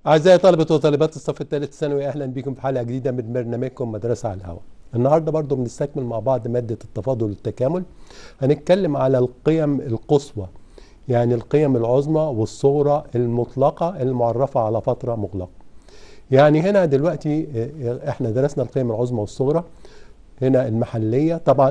أعزائي طلبة وطالبات الصف الثالث الثانوي أهلا بكم في حلقة جديدة من برنامجكم مدرسة على الهواء. النهارده برضو بنستكمل مع بعض مادة التفاضل والتكامل. هنتكلم على القيم القصوى يعني القيم العظمى والصغرى المطلقة المعرفة على فترة مغلقة. يعني هنا دلوقتي احنا درسنا القيم العظمى والصغرى هنا المحلية طبعا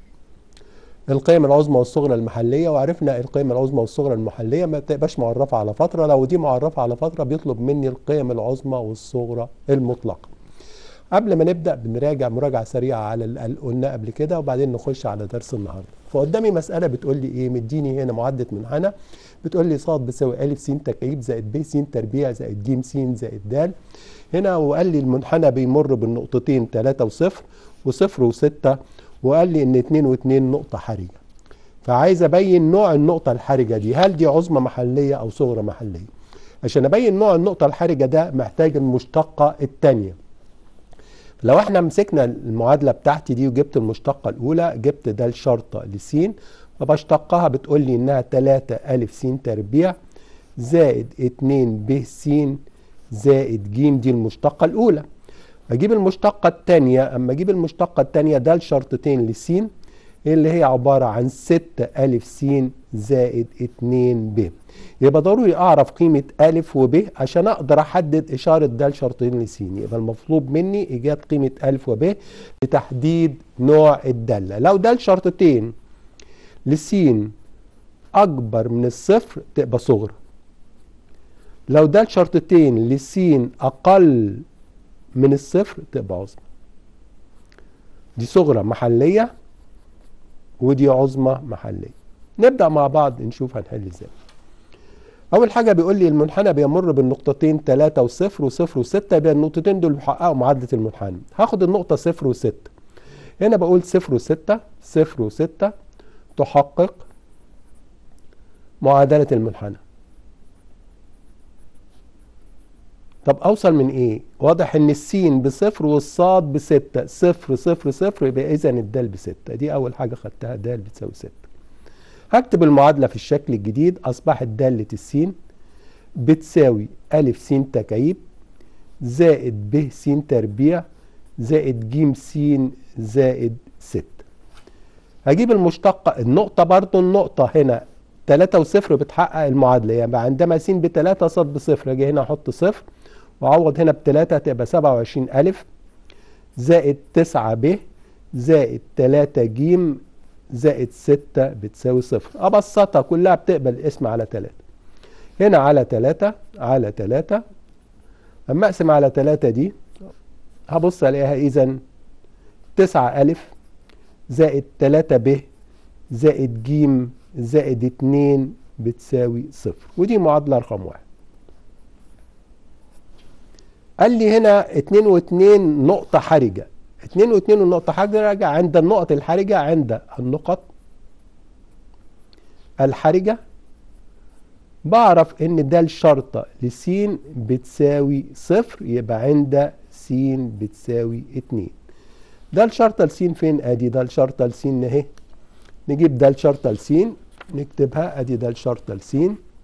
القيم العظمى والصغرى المحليه وعرفنا القيم العظمى والصغرى المحليه ما بتبقاش معرفه على فتره لو دي معرفه على فتره بيطلب مني القيم العظمى والصغرى المطلقه قبل ما نبدا بنراجع مراجعه سريعه على اللي قلنا قبل كده وبعدين نخش على درس النهارده فقدامي مساله بتقول لي ايه مديني هنا معادله منحنى بتقول لي ص بتساوي ا س تكعيب زائد ب س تربيع زائد ج س زائد د هنا وقال لي المنحنى بيمر بالنقطتين 3 و0 و0 و6 وقال لي ان 2 و2 نقطة حرجة فعايز ابين نوع النقطة الحرجة دي هل دي عظمى محلية او صغرى محلية عشان ابين نوع النقطة الحرجة ده محتاج المشتقة الثانية لو احنا مسكنا المعادلة بتاعتي دي وجبت المشتقة الاولى جبت ده الشرطة لس فبشتقها بتقول لي انها 3 ا س تربيع زائد 2 ب س زائد ج دي المشتقة الاولى اجيب المشتقة الثانية اما اجيب المشتقة الثانية ده الشرطتين لس اللي هي عبارة عن 6 ا س زائد 2 ب يبقى ضروري اعرف قيمة ا وب عشان اقدر احدد اشارة ده الشرطتين لس يبقى المطلوب مني ايجاد قيمة ا وب لتحديد نوع الدالة لو ده الشرطتين لس اكبر من الصفر تبقى صغرى لو ده الشرطتين لس اقل من الصفر تبقى عظمى دي صغرى محلية ودي عظمى محلية نبدأ مع بعض نشوف هنحل ازاي أول حاجة بيقول لي المنحنى بيمر بالنقطتين 3 و0 و0 و6 يبقى النقطتين دول بيحققوا معادلة المنحنى هاخد النقطة 0 و6 هنا بقول 0 و6 0 و6 تحقق معادلة المنحنى طب اوصل من ايه واضح ان السين بصفر والصاد بستة صفر صفر صفر يبقى اذا الدال بستة دي اول حاجة خدتها دال بتساوي ستة هكتب المعادلة في الشكل الجديد اصبحت دالة السين بتساوي ا س تكعيب زائد ب س تربيع زائد ج س زائد ستة هجيب المشتقة النقطة برضو النقطة هنا تلاتة وصفر بتحقق المعادلة يعني عندما س بتلاتة صاد بصفر اجي هنا احط صفر وعوض هنا بتلاتة هتبقى سبعة وعشرين ألف زائد تسعة ب زائد تلاتة ج زائد ستة بتساوي صفر أبسطها كلها بتقبل الاسم على تلاتة هنا على تلاتة على تلاتة أما أقسم على تلاتة دي هبص ألاقيها إذا تسعة ألف زائد تلاتة ب زائد ج زائد اتنين بتساوي صفر ودي معادلة رقم واحد قال لي هنا 2 و2 نقطة حرجة 2 و2 النقطة حرجة عند النقط الحرجة عند النقط الحرجة بعرف ان ده الشرطة لس بتساوي صفر يبقى عند س بتساوي 2 ده الشرطة لس فين ادي ده الشرطة لس اهي نجيب ده الشرطة لس نكتبها ادي ده الشرطة لس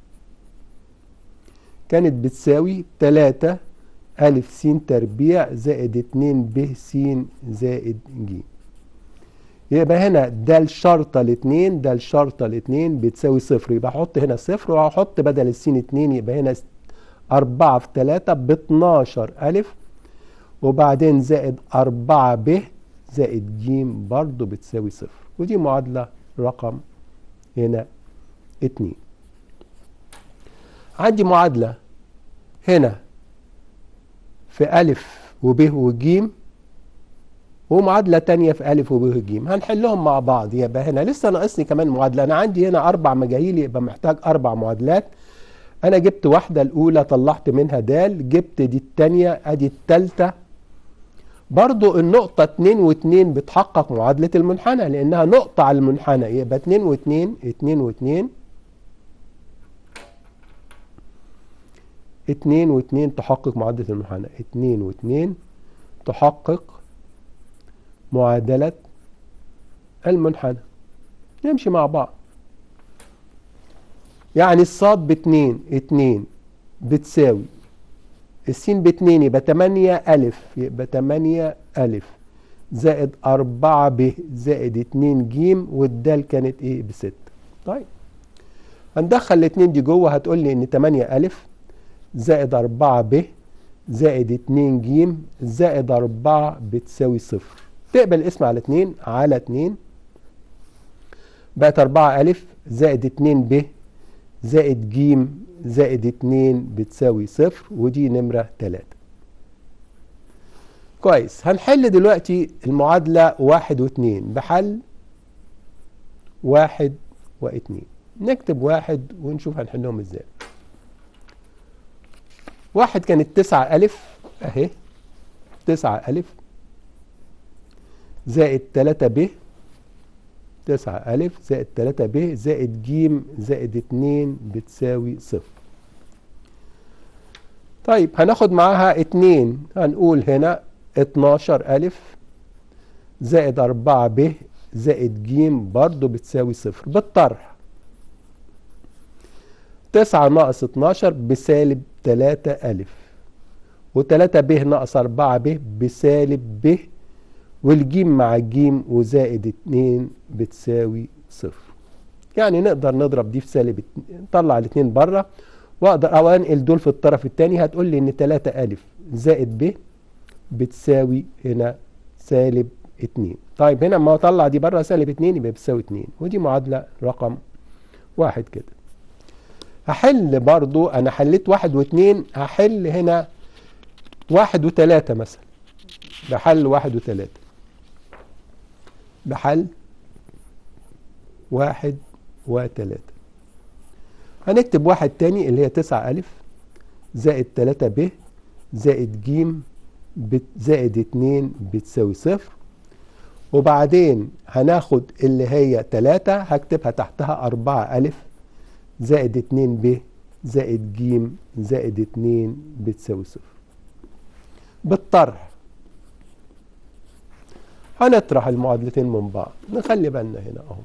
كانت بتساوي 3 أ س تربيع زائد 2 ب س زائد ج يبقى هنا ده الشرطة الاثنين ده الشرطة الاثنين بتساوي صفر يبقى احط هنا صفر وهحط بدل السين اتنين يبقى هنا أربعة في تلاتة ب 12 ألف وبعدين زائد أربعة ب زائد ج برضه بتساوي صفر ودي معادلة رقم هنا اتنين عندي معادلة هنا في ألف وب وج ومعادلة تانية في ألف وب وج هنحلهم مع بعض يبقى هنا لسه ناقصني كمان معادلة أنا عندي هنا أربع مجاهيل يبقى محتاج أربع معادلات أنا جبت واحدة الأولى طلعت منها د جبت دي التانية أدي التالتة برضو النقطة 2 و2 بتحقق معادلة المنحنى لأنها نقطة على المنحنى يبقى 2 و2 2 و2 اتنين واتنين تحقق معادلة المنحنى اتنين واتنين تحقق معادلة المنحنى نمشي مع بعض يعني الصاد باتنين اتنين بتساوي السين باتنين يبقى تمانية ألف يبقى تمانية ألف زائد أربعة ب زائد اتنين جيم والدال كانت ايه بستة طيب هندخل الاتنين دي جوه هتقول لي ان تمانية ألف زائد أربعة ب زائد اتنين جيم زائد أربعة بتساوي صفر تقبل الاسم على اتنين على اتنين بقت أربعة ألف زائد اتنين ب زائد جيم زائد اتنين بتساوي صفر ودي نمرة تلاتة كويس هنحل دلوقتي المعادلة واحد واتنين بحل واحد واتنين نكتب واحد ونشوف هنحلهم ازاي واحد كانت تسعة ألف أهي تسعة ألف زائد تلاتة ب تسعة ألف زائد تلاتة ب زائد جيم زائد اتنين بتساوي صفر طيب هناخد معاها اتنين هنقول هنا اتناشر ألف زائد أربعة ب زائد جيم برضو بتساوي صفر بالطرح تسعة ناقص اتناشر بسالب تلاتة ألف وتلاتة ب ناقص أربعة ب بسالب ب والجيم مع الجيم وزائد اتنين بتساوي صفر يعني نقدر نضرب دي في سالب نطلع الاتنين بره واقدر او انقل دول في الطرف الثاني هتقول لي ان 3 الف زائد ب بتساوي هنا سالب 2 طيب هنا اما اطلع دي بره سالب 2 يبقى بتساوي 2 ودي معادله رقم واحد كده هحل برضو انا حليت واحد واثنين هحل هنا واحد وثلاثة مثلا بحل واحد وثلاثة بحل واحد وثلاثة هنكتب واحد تاني اللي هي تسعة ألف زائد تلاتة ب زائد جيم زائد اتنين بتساوي صفر وبعدين هناخد اللي هي تلاتة هكتبها تحتها أربعة ألف زائد اتنين ب زائد جيم زائد اتنين بتساوي صفر بالطرح هنطرح المعادلتين من بعض نخلي بالنا هنا اهو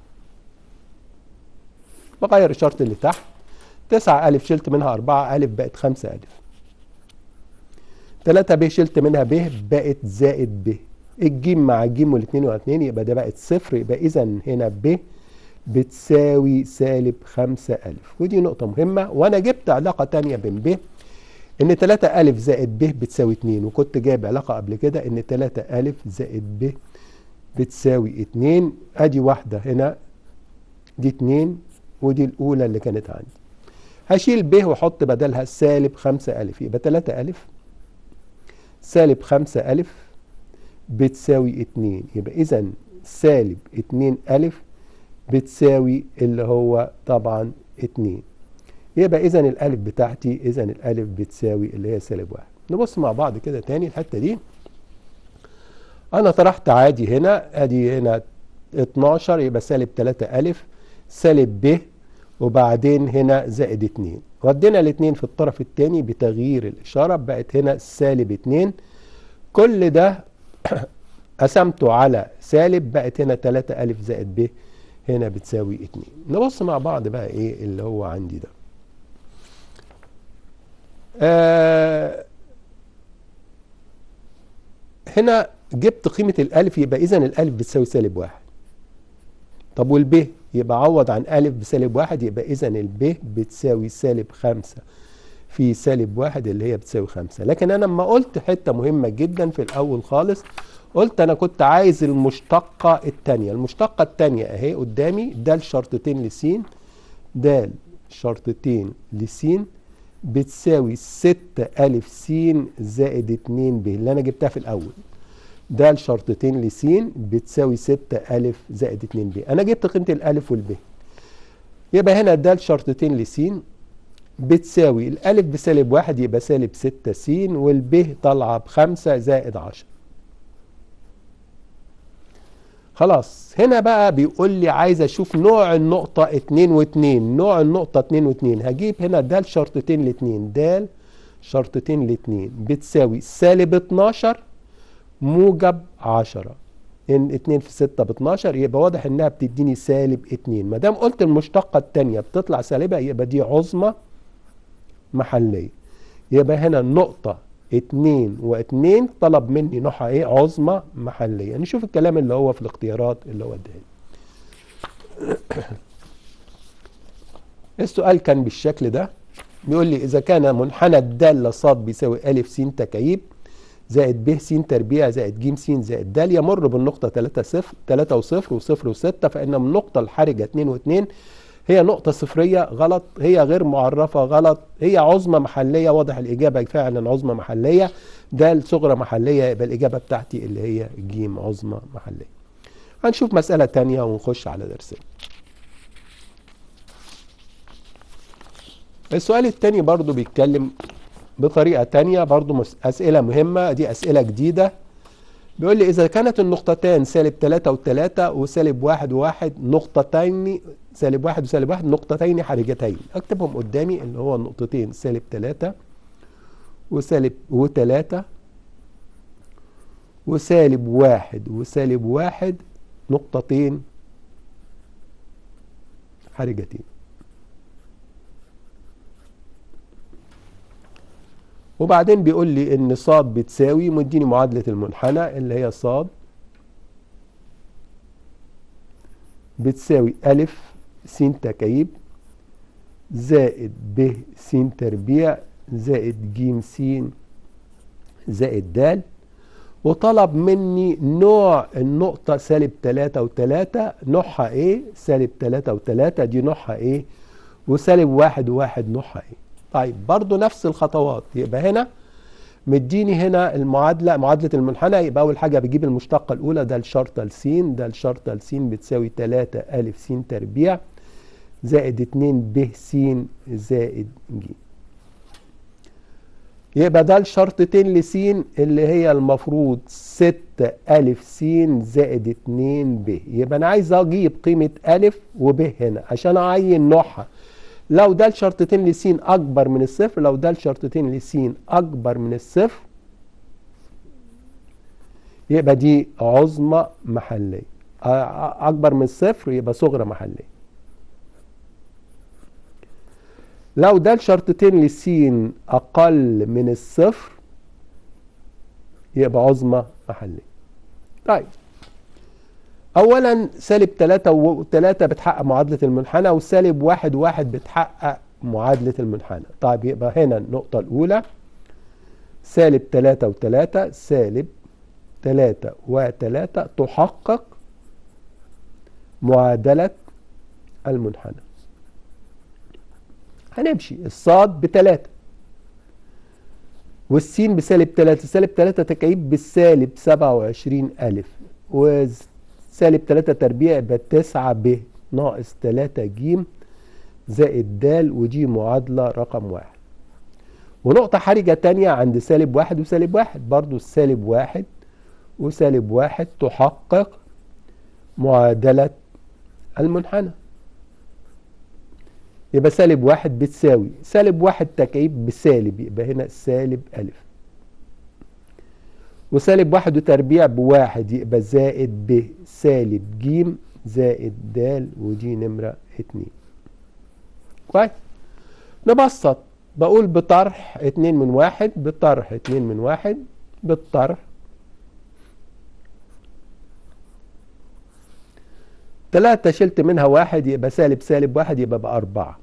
بغير الشرط اللي تحت تسعة ألف شلت منها أربعة ألف بقت خمسة ألف تلاتة ب شلت منها ب بقت زائد ب الجيم مع الجيم والاتنين والاتنين يبقى ده بقت صفر يبقى إذا هنا ب بتساوي سالب خمسة ألف ودي نقطة مهمة وأنا جبت علاقة تانية بين ب إن تلاتة ألف زائد ب بتساوي اتنين وكنت جايب علاقة قبل كده إن تلاتة ألف زائد ب بتساوي اتنين أدي واحدة هنا دي اتنين ودي الأولى اللي كانت عندي هشيل ب واحط بدلها سالب خمسة ألف يبقى تلاتة ألف سالب خمسة ألف بتساوي اتنين يبقى إذا سالب اتنين ألف بتساوي اللي هو طبعا اتنين يبقى إذا الألف بتاعتي إذا الألف بتساوي اللي هي سالب واحد نبص مع بعض كده تاني الحتة دي أنا طرحت عادي هنا أدي هنا 12 يبقى سالب 3 ألف سالب ب وبعدين هنا زائد 2 ودينا الاثنين في الطرف الثاني بتغيير الإشارة بقت هنا سالب 2 كل ده قسمته على سالب بقت هنا 3 ألف زائد ب هنا بتساوي 2 نبص مع بعض بقى ايه اللي هو عندي ده آه هنا جبت قيمة الألف يبقى إذا الألف بتساوي سالب واحد طب والب يبقى عوض عن ألف بسالب واحد يبقى إذا الب بتساوي سالب خمسة في سالب واحد اللي هي بتساوي خمسة لكن أنا لما قلت حتة مهمة جدا في الأول خالص قلت أنا كنت عايز المشتقة التانية المشتقة التانية أهي قدامي ده الشرطتين لسين ده شرطتين لسين بتساوي ستة ألف س زائد اتنين ب اللي أنا جبتها في الأول ده الشرطتين لس بتساوي ستة ألف زائد اتنين ب أنا جبت قيمة الألف والب يبقى هنا ده الشرطتين لس بتساوي الألف بسالب واحد يبقى سالب ستة س والب طالعة بخمسة زائد عشرة خلاص هنا بقى بيقول لي عايز اشوف نوع النقطة اتنين واتنين نوع النقطة اتنين واتنين هجيب هنا ده الشرطتين لاتنين ده شرطتين لاتنين بتساوي سالب اتناشر موجب عشرة ان اتنين في ستة ب 12 يبقى واضح انها بتديني سالب اتنين ما دام قلت المشتقة التانية بتطلع سالبة يبقى دي عظمى محلية يبقى هنا النقطة اتنين واتنين طلب مني نوعها ايه عظمى محلية نشوف الكلام اللي هو في الاختيارات اللي هو اداني السؤال كان بالشكل ده بيقول لي إذا كان منحنى الدالة ص بيساوي أ س تكعيب زائد ب س تربيع زائد ج س زائد د يمر بالنقطة 3 0 3 و0 و0 و6 فإن من النقطة الحرجة 2 و2 هي نقطة صفرية غلط هي غير معرفة غلط هي عظمى محلية واضح الإجابة فعلا عظمى محلية د صغرى محلية يبقى الإجابة بتاعتي اللي هي ج عظمى محلية هنشوف مسألة تانية ونخش على درسنا السؤال التاني برضو بيتكلم بطريقة تانية برضو أسئلة مهمة دي أسئلة جديدة بيقول لي إذا كانت النقطتان سالب 3 و3 وسالب 1 و1 نقطتين سالب 1 وسالب 1 نقطتين حرجتين أكتبهم قدامي اللي هو النقطتين سالب 3 وسالب و3 وسالب 1 وسالب 1 نقطتين حرجتين وبعدين بيقول لي ان ص بتساوي مديني معادلة المنحنى اللي هي ص بتساوي أ س تكعيب زائد ب س تربيع زائد ج س زائد د وطلب مني نوع النقطة سالب 3 و3 نوعها ايه؟ سالب 3 و3 دي نوعها ايه؟ وسالب 1 و1 نوعها ايه؟ طيب برضو نفس الخطوات يبقى هنا مديني هنا المعادلة معادلة المنحنى يبقى أول حاجة بجيب المشتقة الأولى ده الشرطة لسين ده الشرطة لسين بتساوي 3 أ س تربيع زائد 2 ب س زائد ج يبقى ده الشرطتين لسين اللي هي المفروض 6 أ س زائد 2 ب يبقى أنا عايز أجيب قيمة أ وب هنا عشان أعين نوعها لو ده الشرطتين لسين اكبر من الصفر لو ده الشرطتين لسين اكبر من الصفر يبقى دي عظمى محلية اكبر من الصفر يبقى صغرى محلية لو ده الشرطتين لسين اقل من الصفر يبقى عظمى محلية طيب اولا سالب 3 و3 بتحقق معادله المنحنى والسالب 1 1 بتحقق معادله المنحنى طيب يبقى هنا النقطه الاولى سالب 3 و3 سالب 3 و3 تحقق معادله المنحنى هنمشي الصاد بتلاتة والسين بسالب 3 سالب 3 تكعيب بالسالب 27 ألف وز سالب 3 تربيع يبقى 9 ب ناقص 3 ج زائد د ودي معادلة رقم واحد ونقطة حرجة تانية عند سالب واحد وسالب واحد برضو السالب واحد وسالب واحد تحقق معادلة المنحنى يبقى سالب واحد بتساوي سالب واحد تكعيب بسالب يبقى هنا سالب ألف وسالب واحد وتربيع بواحد يبقى زائد ب سالب ج زائد د ودي نمرة اتنين كويس نبسط بقول بطرح اتنين من واحد بطرح اتنين من واحد بالطرح تلاتة شلت منها واحد يبقى سالب سالب واحد يبقى بأربعة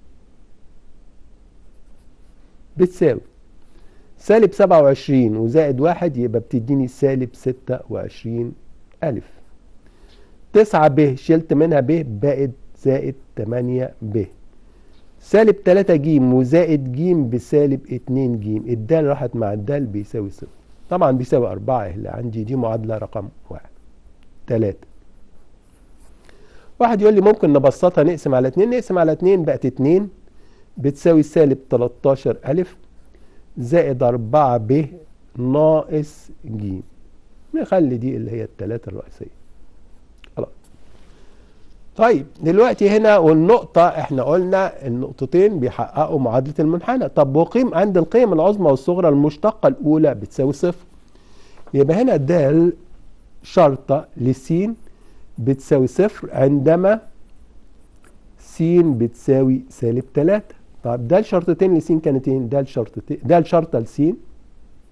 بتساوي سالب سبعة وعشرين وزائد واحد يبقى بتديني سالب ستة وعشرين ألف تسعة ب شلت منها ب بقت زائد تمانية ب سالب تلاتة ج وزائد ج بسالب اتنين ج الدال راحت مع الدال بيساوي صفر طبعا بيساوي أربعة اللي عندي دي معادلة رقم واحد تلاتة واحد يقول لي ممكن نبسطها نقسم على اتنين نقسم على اتنين بقت اتنين بتساوي سالب تلاتاشر ألف زائد أربعة ب ناقص ج نخلي دي اللي هي التلاتة الرئيسية خلاص طيب دلوقتي هنا والنقطة احنا قلنا النقطتين بيحققوا معادلة المنحنى طب وقيم عند القيم العظمى والصغرى المشتقة الأولى بتساوي صفر يبقى هنا د شرطة لسين بتساوي صفر عندما س بتساوي سالب تلاتة طب ده الشرطتين لسين كانت ايه؟ ده الشرطتين ده الشرطة لسين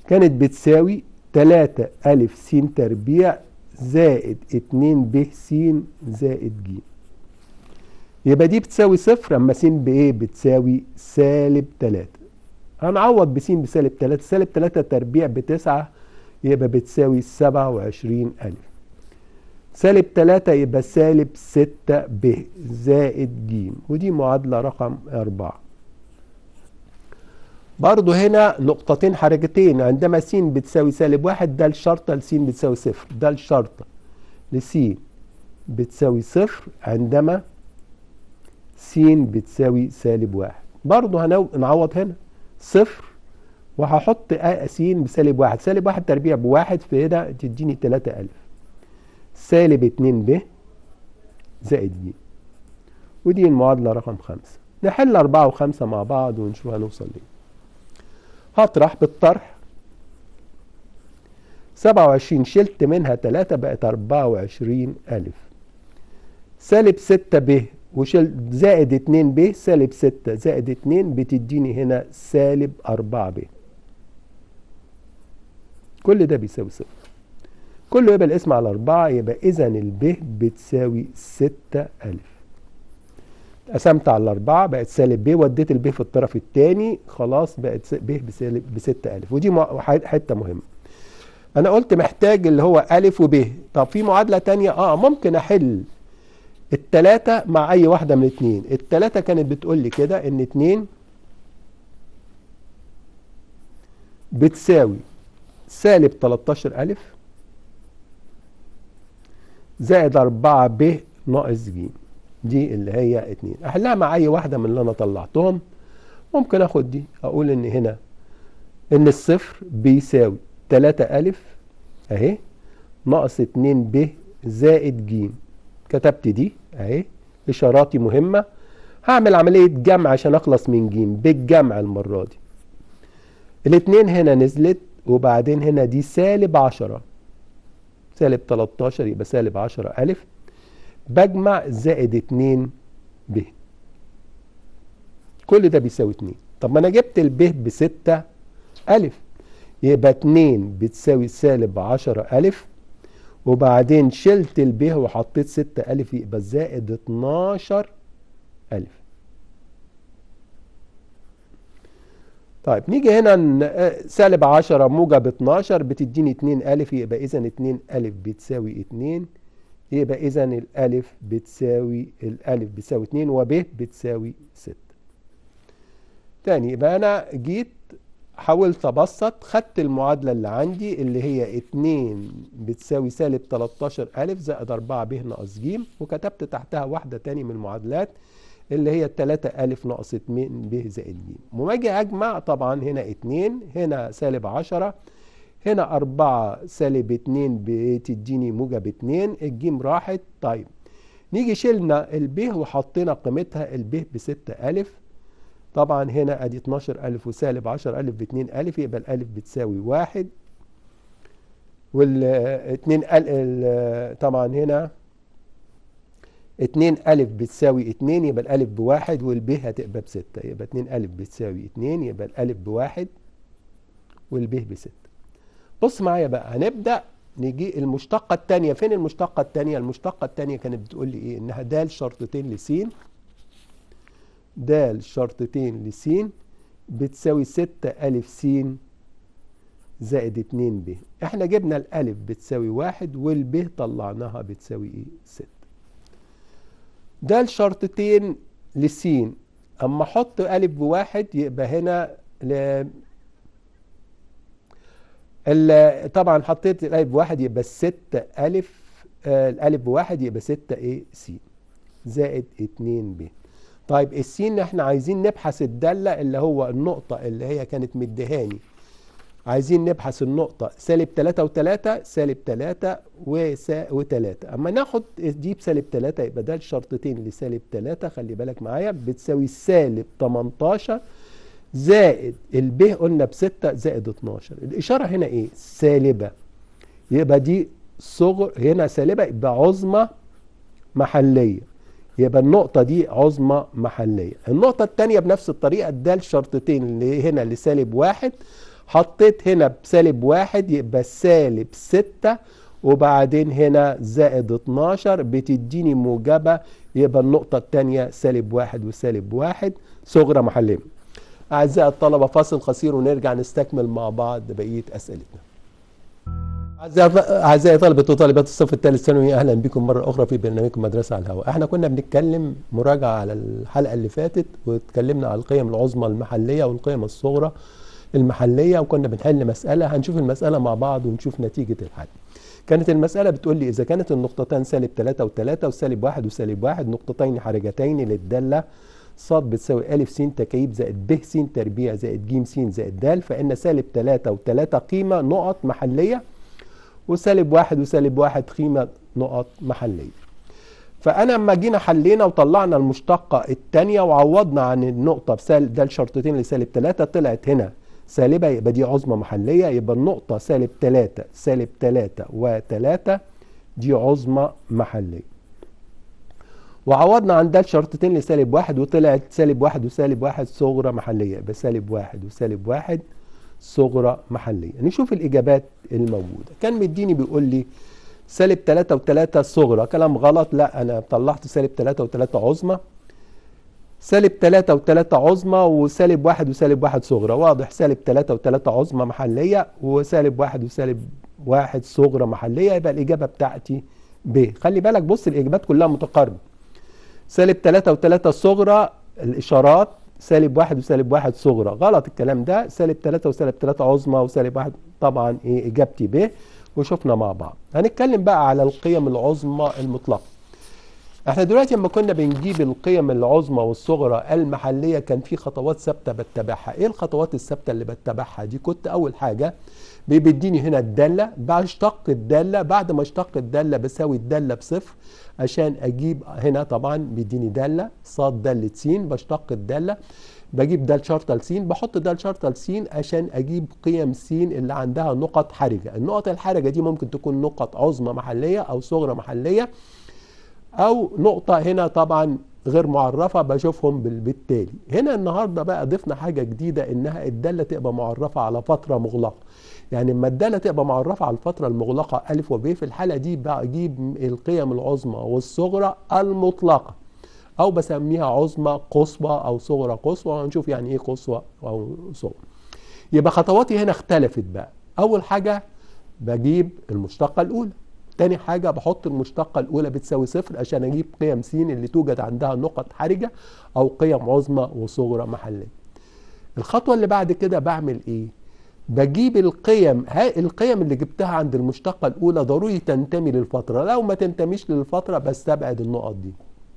كانت بتساوي 3 ألف س تربيع زائد 2 ب س زائد ج يبقى دي بتساوي صفر اما س بايه بتساوي سالب 3 هنعوض بس بسالب 3 سالب 3 تربيع بتسعة يبقى بتساوي 27 ألف سالب 3 يبقى سالب 6 ب زائد ج ودي معادلة رقم 4 برضو هنا نقطتين حركتين عندما س بتساوي سالب واحد ده الشرطة لس بتساوي صفر ده الشرطة لس بتساوي صفر عندما س بتساوي سالب واحد برضو هنعوض هنا صفر وهحط س بسالب واحد سالب واحد تربيع بواحد في هنا تديني تلاتة ألف سالب اتنين ب زائد ج ودي المعادلة رقم خمسة نحل أربعة وخمسة مع بعض ونشوف هنوصل ليه هطرح بالطرح سبعة وعشرين شلت منها تلاتة بقت أربعة وعشرين ألف سالب ستة ب وشل زائد اتنين ب سالب ستة زائد اتنين بتديني هنا سالب أربعة ب كل ده بيساوي صفر كله يبقى الاسم على أربعة يبقى إذا الب بتساوي ستة ألف قسمت على الأربعة بقت سالب ب وديت الب في الطرف الثاني خلاص بقت ب بسالب ب 6000 ودي حتة مهمة أنا قلت محتاج اللي هو ألف وب طب في معادلة تانية أه ممكن أحل التلاتة مع أي واحدة من اتنين التلاتة كانت بتقول لي كده إن اتنين بتساوي سالب 13000 زائد 4 ب ناقص ج دي اللي هي اتنين احلها مع اي واحدة من اللي انا طلعتهم ممكن اخد دي اقول ان هنا ان الصفر بيساوي تلاتة الف اهي ناقص اتنين ب زائد ج كتبت دي اهي اشاراتي مهمة هعمل عملية جمع عشان اخلص من ج بالجمع المرة دي الاتنين هنا نزلت وبعدين هنا دي سالب عشرة سالب 13 يبقى سالب 10 ألف بجمع زائد 2 ب كل ده بيساوي 2 طب ما انا جبت الب ب 6 ألف يبقى 2 بتساوي سالب 10 ألف وبعدين شلت الب وحطيت 6 ألف يبقى زائد 12 ألف طيب نيجي هنا سالب 10 موجب 12 بتديني 2 ألف يبقى إذا 2 ألف بتساوي 2 يبقى إذا الألف بتساوي الألف بتساوي 2 وب بتساوي 6 تاني يبقى أنا جيت حاولت أبسط خدت المعادلة اللي عندي اللي هي 2 بتساوي سالب 13 ألف زائد 4 ب ناقص ج وكتبت تحتها واحدة تاني من المعادلات اللي هي 3 ألف ناقص 2 ب زائد ج وما أجي أجمع طبعا هنا 2 هنا سالب 10 هنا 4 سالب 2 بتديني موجب 2 الجيم راحت طيب نيجي شلنا الب وحطينا قيمتها الب ب 6 ألف طبعا هنا ادي 12 ألف وسالب 10 ألف ب 2 ألف يبقى الألف بتساوي 1 وال 2 ألف طبعا هنا 2 ألف بتساوي 2 يبقى الألف بواحد والب هتبقى بستة يبقى 2 ألف بتساوي 2 يبقى الألف بواحد والب بستة بص معايا بقى هنبدأ نيجي المشتقة الثانية فين المشتقة الثانية المشتقة الثانية كانت بتقول لي ايه انها د شرطتين ل س د شرطتين ل س بتساوي 6 ألف س زائد 2 ب احنا جبنا الألف بتساوي واحد والب طلعناها بتساوي ايه 6 ده الشرطتين للسين اما احط الف بواحد يبقى هنا ل... ال... طبعا حطيت الالف بواحد يبقى الستة الف آه الالف بواحد يبقى ستة ايه س زائد اتنين ب طيب السين احنا عايزين نبحث الدالة اللي هو النقطة اللي هي كانت مدهاني عايزين نبحث النقطة سالب 3 و3 سالب 3 و3 أما ناخد دي بسالب 3 يبقى ده الشرطتين لسالب 3 خلي بالك معايا بتساوي سالب 18 زائد الب قلنا ب 6 زائد 12 الإشارة هنا إيه؟ سالبة يبقى دي صغر هنا سالبة يبقى عظمى محلية يبقى النقطة دي عظمى محلية النقطة الثانية بنفس الطريقة ده الشرطتين اللي هنا لسالب واحد حطيت هنا بسالب واحد يبقى سالب ستة وبعدين هنا زائد 12 بتديني موجبة يبقى النقطة الثانية سالب واحد وسالب واحد صغرى محلية أعزائي الطلبة فاصل قصير ونرجع نستكمل مع بعض بقية أسئلتنا أعزائي طلبة وطالبات الصف الثالث ثانوي أهلا بكم مرة أخرى في برنامجكم مدرسة على الهواء احنا كنا بنتكلم مراجعة على الحلقة اللي فاتت واتكلمنا على القيم العظمى المحلية والقيم الصغرى المحلية وكنا بنحل مسألة هنشوف المسألة مع بعض ونشوف نتيجة الحل كانت المسألة بتقول لي إذا كانت النقطتان سالب 3 و3 وسالب 1 وسالب 1 نقطتين حرجتين للدالة ص بتساوي أ س تكعيب زائد ب س تربيع زائد ج س زائد د فإن سالب 3 و3 قيمة نقط محلية وسالب 1 وسالب 1 قيمة نقط محلية فأنا لما جينا حلينا وطلعنا المشتقة الثانية وعوضنا عن النقطة بسالب ده الشرطتين لسالب 3 طلعت هنا سالبة يبقى دي عظمى محلية يبقى النقطة سالب 3 سالب 3 و3 دي عظمى محلية وعوضنا عن ده الشرطتين لسالب واحد وطلعت سالب واحد وسالب واحد صغرى محلية يبقى سالب واحد وسالب واحد صغرى محلية نشوف الإجابات الموجودة كان مديني بيقول لي سالب 3 و3 صغرى كلام غلط لا أنا طلعت سالب 3 و3 عظمى سالب 3 و3 عظمى وسالب 1 وسالب 1 صغرى واضح سالب 3 و3 عظمى محلية وسالب 1 وسالب 1 صغرى محلية يبقى الإجابة بتاعتي ب خلي بالك بص الإجابات كلها متقاربة سالب 3 و3 صغرى الإشارات سالب 1 وسالب 1 صغرى غلط الكلام ده سالب 3 وسالب 3 عظمى وسالب 1 طبعا إيه إجابتي ب وشفنا مع بعض هنتكلم بقى على القيم العظمى المطلقة احنا دلوقتي لما كنا بنجيب القيم العظمى والصغرى المحلية كان في خطوات ثابتة بتبعها ايه الخطوات الثابتة اللي بتبعها دي كنت اول حاجة بيديني هنا الدالة بشتق الدالة بعد ما اشتق الدالة بساوي الدالة بصفر عشان اجيب هنا طبعا بيديني دالة صاد دالة س بشتق الدالة بجيب دال شرطة س بحط دال شرطة س عشان اجيب قيم س اللي عندها نقط حرجة النقط الحرجة دي ممكن تكون نقط عظمى محلية او صغرى محلية او نقطة هنا طبعا غير معرفة بشوفهم بالتالي هنا النهاردة بقى ضفنا حاجة جديدة انها الدالة تبقى معرفة على فترة مغلقة يعني لما الدالة تبقى معرفة على الفترة المغلقة ألف وب في الحالة دي بجيب القيم العظمى والصغرى المطلقة أو بسميها عظمى قصوى أو صغرى قصوى وهنشوف يعني إيه قصوى أو صغرى يبقى خطواتي هنا اختلفت بقى أول حاجة بجيب المشتقة الأولى تاني حاجة بحط المشتقة الأولى بتساوي صفر عشان أجيب قيم س اللي توجد عندها نقط حرجة أو قيم عظمى وصغرى محلية. الخطوة اللي بعد كده بعمل إيه؟ بجيب القيم هاي القيم اللي جبتها عند المشتقة الأولى ضروري تنتمي للفترة لو ما تنتميش للفترة بستبعد النقط دي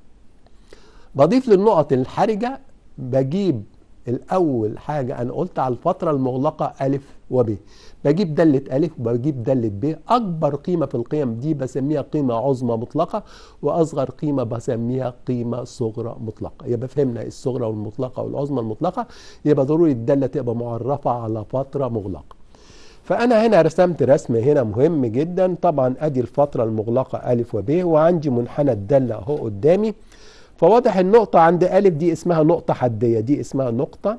بضيف للنقط الحرجة بجيب الأول حاجة أنا قلت على الفترة المغلقة ألف وب بجيب دالة ألف وبجيب دالة ب أكبر قيمة في القيم دي بسميها قيمة عظمى مطلقة وأصغر قيمة بسميها قيمة صغرى مطلقة يبقى فهمنا الصغرى والمطلقة والعظمى المطلقة يبقى ضروري الدالة تبقى معرفة على فترة مغلقة فأنا هنا رسمت رسم هنا مهم جدا طبعا أدي الفترة المغلقة ألف وب وعندي منحنى الدالة أهو قدامي فواضح النقطة عند ألف دي اسمها نقطة حدية دي اسمها نقطة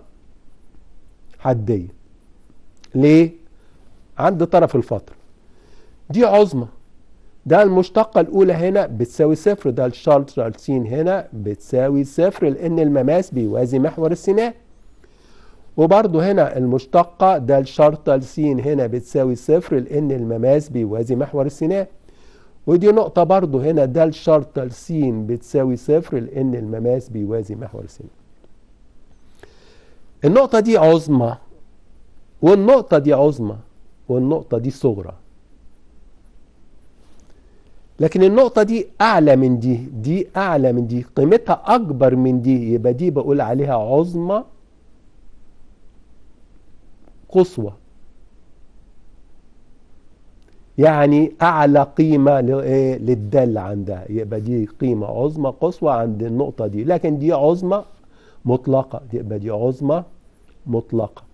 حدية ليه؟ عند طرف الفترة دي عظمى ده المشتقة الأولى هنا بتساوي صفر ده الشرطة س هنا بتساوي صفر لأن المماس بيوازي محور السينات وبرضه هنا المشتقة ده الشرطة س هنا بتساوي صفر لأن المماس بيوازي محور السينات ودي نقطة برضه هنا ده الشرطة س بتساوي صفر لأن المماس بيوازي محور السينات النقطة دي عظمى والنقطة دي عظمى والنقطة دي صغرى لكن النقطة دي أعلى من دي دي أعلى من دي قيمتها أكبر من دي يبقى دي بقول عليها عظمى قصوى يعني أعلى قيمة للدالة عندها يبقى دي قيمة عظمى قصوى عند النقطة دي لكن دي عظمى مطلقة يبقى دي عظمى مطلقة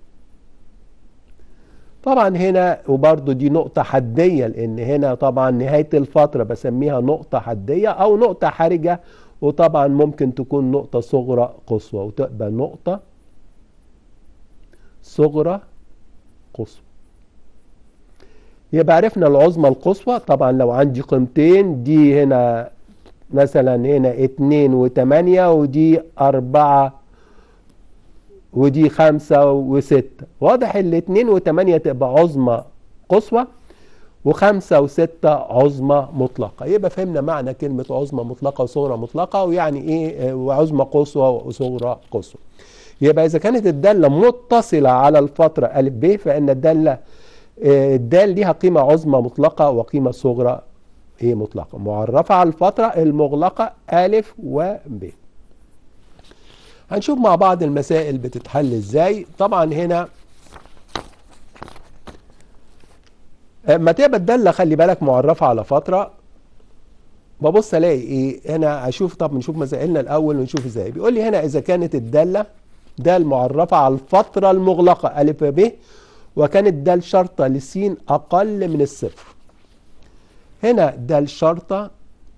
طبعا هنا وبرضو دي نقطة حدية لأن هنا طبعا نهاية الفترة بسميها نقطة حدية أو نقطة حرجة وطبعا ممكن تكون نقطة صغرى قصوى وتبقى نقطة صغرى القصوى يبقى عرفنا العظمى القصوى طبعا لو عندي قيمتين دي هنا مثلا هنا اتنين وتمانية ودي أربعة ودي خمسة وستة واضح الاتنين وتمانية تبقى عظمى قصوى وخمسة وستة عظمى مطلقة يبقى فهمنا معنى كلمة عظمى مطلقة وصغرى مطلقة ويعني ايه وعظمى قصوى وصغرى قصوى يبقى إذا كانت الدالة متصلة على الفترة أ ب فإن الدالة الدال ليها قيمة عظمى مطلقة وقيمة صغرى ايه مطلقة معرفة على الفترة المغلقة أ وب هنشوف مع بعض المسائل بتتحل ازاي طبعا هنا ما تبقى الدالة خلي بالك معرفة على فترة ببص الاقي ايه هنا اشوف طب نشوف مسائلنا الاول ونشوف ازاي بيقول لي هنا اذا كانت الدالة دال معرفة على الفترة المغلقة أ ب وكانت دال شرطة لس أقل من الصفر هنا دال شرطة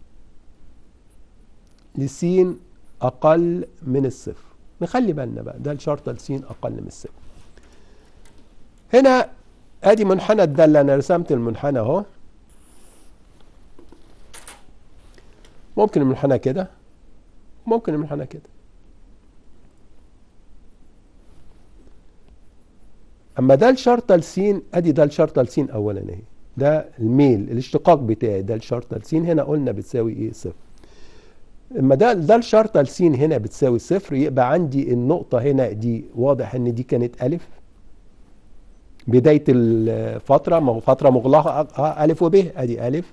لس أقل من الصفر نخلي بالنا بقى دال شرطة لس أقل من الصفر هنا ادي منحنى الدالة انا رسمت المنحنى اهو ممكن المنحنى كده ممكن المنحنى كده اما ده الشرطه لسين ادي ده الشرطه لسين اولا اهي ده الميل الاشتقاق بتاعي ده الشرطه لسين هنا قلنا بتساوي ايه صفر اما ده ده الشرطه لسين هنا بتساوي صفر يبقى عندي النقطه هنا دي واضح ان دي كانت الف بدايه الفتره فتره مغلقه الف وب ادي الف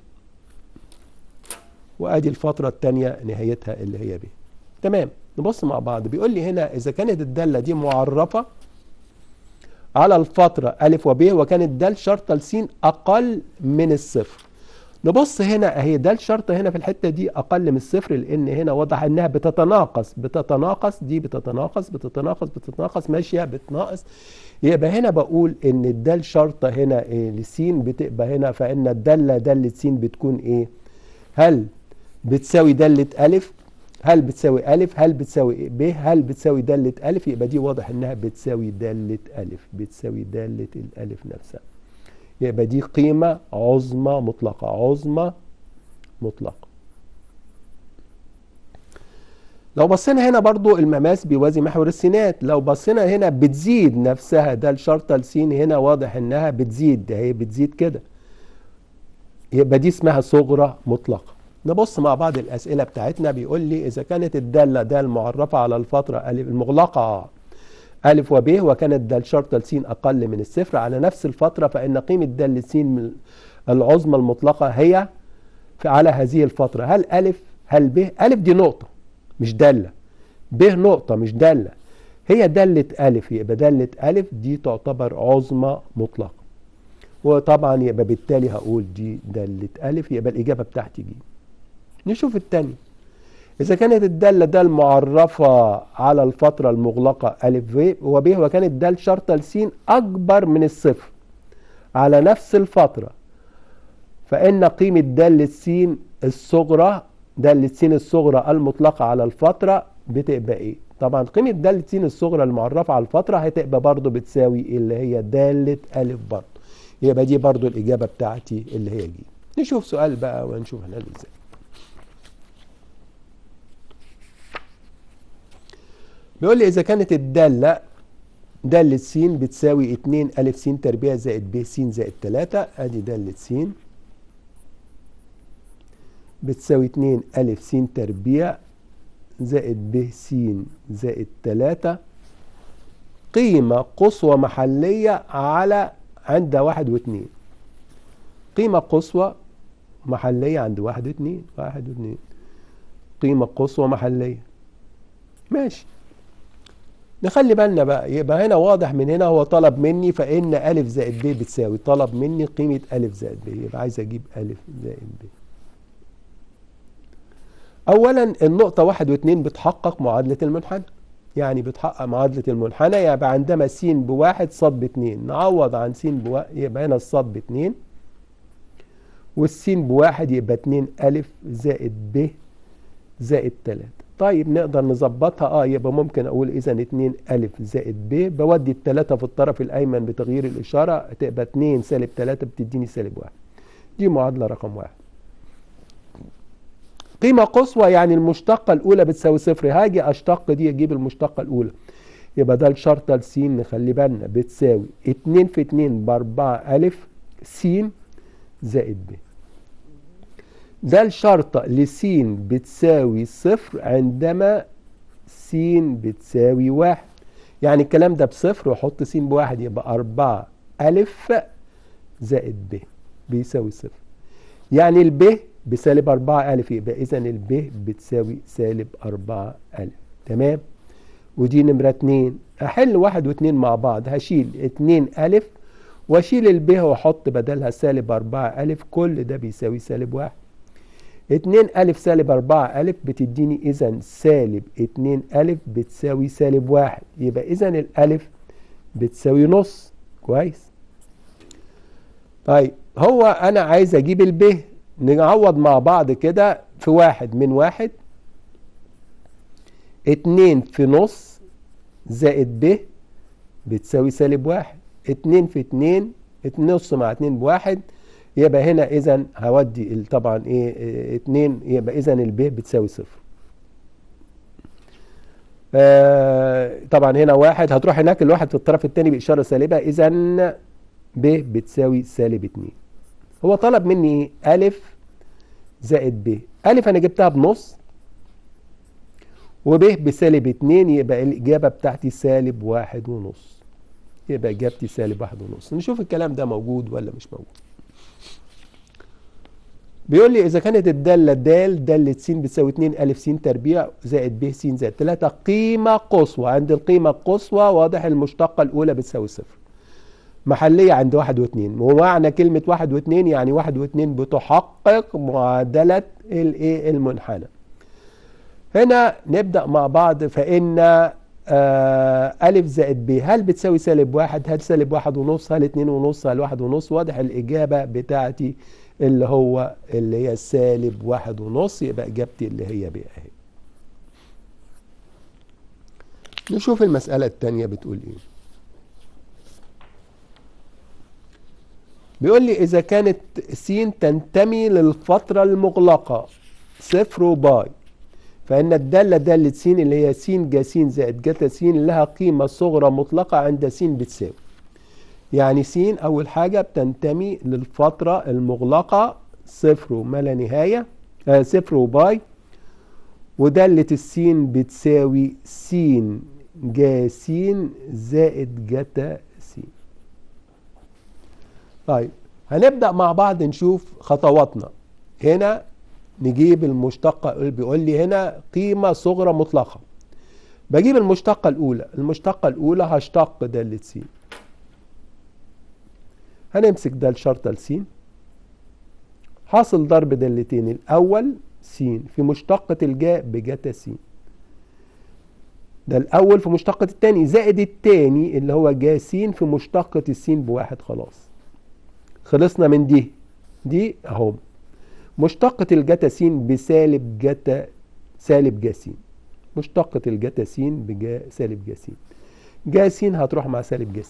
وادي الفتره الثانيه نهايتها اللي هي ب تمام نبص مع بعض بيقول لي هنا اذا كانت الداله دي معرفه على الفترة أ وب وكانت د شرطة لس أقل من الصفر نبص هنا أهي د شرطة هنا في الحتة دي أقل من الصفر لأن هنا واضح إنها بتتناقص بتتناقص دي بتتناقص بتتناقص بتتناقص ماشية بتناقص يبقى هنا بقول إن الدال شرطة هنا إيه لسين بتبقى هنا فإن الدالة دالة س بتكون إيه؟ هل بتساوي دالة ألف هل بتساوي ألف هل بتساوي ب هل بتساوي دالة ألف يبقى دي واضح إنها بتساوي دالة ألف بتساوي دالة الألف نفسها يبقى دي قيمة عظمى مطلقة عظمى مطلقة لو بصينا هنا برضو المماس بيوازي محور السينات لو بصينا هنا بتزيد نفسها ده الشرطة لسين هنا واضح إنها بتزيد ده هي بتزيد كده يبقى دي اسمها صغرى مطلقة نبص مع بعض الأسئلة بتاعتنا بيقول لي إذا كانت الدالة دال معرفة على الفترة ألف المغلقة أ وب وكانت دال شرطة س أقل من الصفر على نفس الفترة فإن قيمة دال س العظمى المطلقة هي على هذه الفترة هل أ هل ب أ دي نقطة مش دالة ب نقطة مش دالة هي دالة أ يبقى دالة أ دي تعتبر عظمى مطلقة وطبعا يبقى بالتالي هقول دي دالة أ يبقى الإجابة بتاعتي دي نشوف التاني إذا كانت الدالة دال معرفة على الفترة المغلقة أ وب وكانت دال شرطة لس أكبر من الصفر على نفس الفترة فإن قيمة دالة س الصغرى دالة س الصغرى المطلقة على الفترة بتبقى إيه؟ طبعا قيمة دالة س الصغرى المعرفة على الفترة هتبقى برضو بتساوي اللي هي دالة أ برضو يبقى دي برضو الإجابة بتاعتي اللي هي دي نشوف سؤال بقى ونشوف هنعمل ازاي بيقول لي إذا كانت الدالة دالة س بتساوي 2 أ س تربيع زائد ب س زائد 3 أدي دالة س بتساوي 2 أ س تربيع زائد ب س زائد 3 قيمة قصوى محلية على عند واحد واثنين قيمة قصوى محلية عند واحد واثنين واحد واثنين قيمة قصوى محلية ماشي نخلي بالنا بقى يبقى هنا واضح من هنا هو طلب مني فإن أ زائد ب بتساوي طلب مني قيمة أ زائد ب يبقى عايز أجيب أ زائد ب أولا النقطة واحد واثنين بتحقق معادلة المنحنى يعني بتحقق معادلة المنحنى يبقى عندما س بواحد ص باتنين نعوض عن س بواحد يبقى هنا الص باتنين والسين بواحد يبقى اتنين أ زائد ب زائد تلاتة طيب نقدر نظبطها اه يبقى ممكن اقول اذا 2 الف زائد ب بودي الثلاثة في الطرف الايمن بتغيير الاشارة تبقى 2 سالب 3 بتديني سالب 1 دي معادلة رقم واحد قيمة قصوى يعني المشتقة الأولى بتساوي صفر هاجي أشتق دي أجيب المشتقة الأولى يبقى ده الشرطة س نخلي بالنا بتساوي 2 في 2 ب 4 ألف س زائد ب ده الشرطة لس بتساوي صفر عندما س بتساوي واحد يعني الكلام ده بصفر وحط س بواحد يبقى أربعة ألف زائد ب بيساوي صفر يعني الب بسالب أربعة ألف يبقى إذا الب بتساوي سالب أربعة ألف تمام ودي نمرة اتنين أحل واحد واتنين مع بعض هشيل اتنين ألف واشيل الب واحط بدلها سالب أربعة ألف كل ده بيساوي سالب واحد اتنين ألف سالب أربعة ألف بتديني إذا سالب اتنين ألف بتساوي سالب واحد يبقى إذا الألف بتساوي نص كويس طيب هو أنا عايز أجيب الب نعوض مع بعض كده في واحد من واحد اتنين في نص زائد ب بتساوي سالب واحد اتنين في اتنين نص مع اتنين بواحد يبقى هنا اذا هودي طبعا ايه اتنين يبقى اذا الب بتساوي صفر آه طبعا هنا واحد هتروح هناك الواحد في الطرف الثاني باشاره سالبه اذا ب بتساوي سالب اتنين هو طلب مني ايه الف زائد ب الف انا جبتها بنص وب بسالب اتنين يبقى الاجابه بتاعتي سالب واحد ونص يبقى اجابتي سالب واحد ونص نشوف الكلام ده موجود ولا مش موجود بيقول لي اذا كانت الداله د داله س بتساوي 2 الف س تربيع زائد ب س زائد 3 قيمه قصوى عند القيمه القصوى واضح المشتقه الاولى بتساوي صفر محليه عند واحد واثنين ومعنى كلمه واحد واثنين يعني واحد واثنين بتحقق معادله الايه المنحنى هنا نبدا مع بعض فان آه ألف زائد ب هل بتساوي سالب واحد هل سالب واحد ونص هل اتنين ونص هل واحد ونص واضح الإجابة بتاعتي اللي هو اللي هي سالب واحد ونص يبقى إجابتي اللي هي ب أهي نشوف المسألة التانية بتقول إيه بيقول لي إذا كانت س تنتمي للفترة المغلقة صفر وباي فإن الدالة دالة س اللي هي س جا س زائد جتا س لها قيمة صغرى مطلقة عند س بتساوي يعني س أول حاجة بتنتمي للفترة المغلقة صفر وما لا نهاية آه صفر وباي ودالة السين بتساوي س جا س زائد جتا س طيب هنبدأ مع بعض نشوف خطواتنا هنا نجيب المشتقة بيقول لي هنا قيمة صغرى مطلقة بجيب المشتقة الأولى المشتقة الأولى هشتق دالة س هنمسك ده الشرطة لس حاصل ضرب دالتين الأول س في مشتقة الجاء بجتا س ده الأول في مشتقة التاني زائد التاني اللي هو جا س في مشتقة السين بواحد خلاص خلصنا من دي دي اهو مشتقة الجتا س بسالب جتا سالب جا س مشتقة الجتا س بجا سالب جا س جا س هتروح مع سالب جا س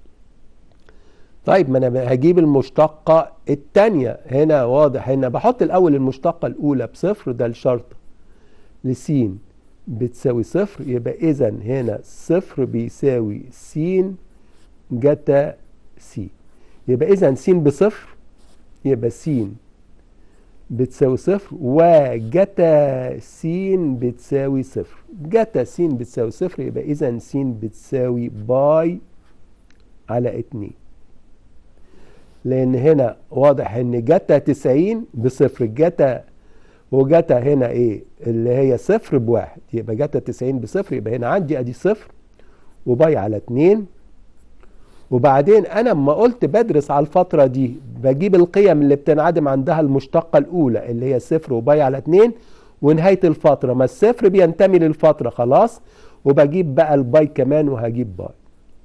طيب ما انا هجيب المشتقة التانية هنا واضح هنا بحط الاول المشتقة الاولى بصفر ده الشرط لس بتساوي صفر يبقى اذا هنا صفر بيساوي س جتا س يبقى اذا س بصفر يبقى س بتساوي صفر وجتا س بتساوي صفر جتا س بتساوي صفر يبقى اذا س بتساوي باي على اتنين لان هنا واضح ان جتا 90 بصفر جتا وجتا هنا ايه اللي هي صفر بواحد يبقى جتا 90 بصفر يبقى هنا عندي ادي صفر وباي على اتنين وبعدين انا لما قلت بدرس على الفتره دي بجيب القيم اللي بتنعدم عندها المشتقه الاولى اللي هي صفر وباي على اتنين ونهايه الفتره ما الصفر بينتمي للفتره خلاص وبجيب بقى الباي كمان وهجيب باي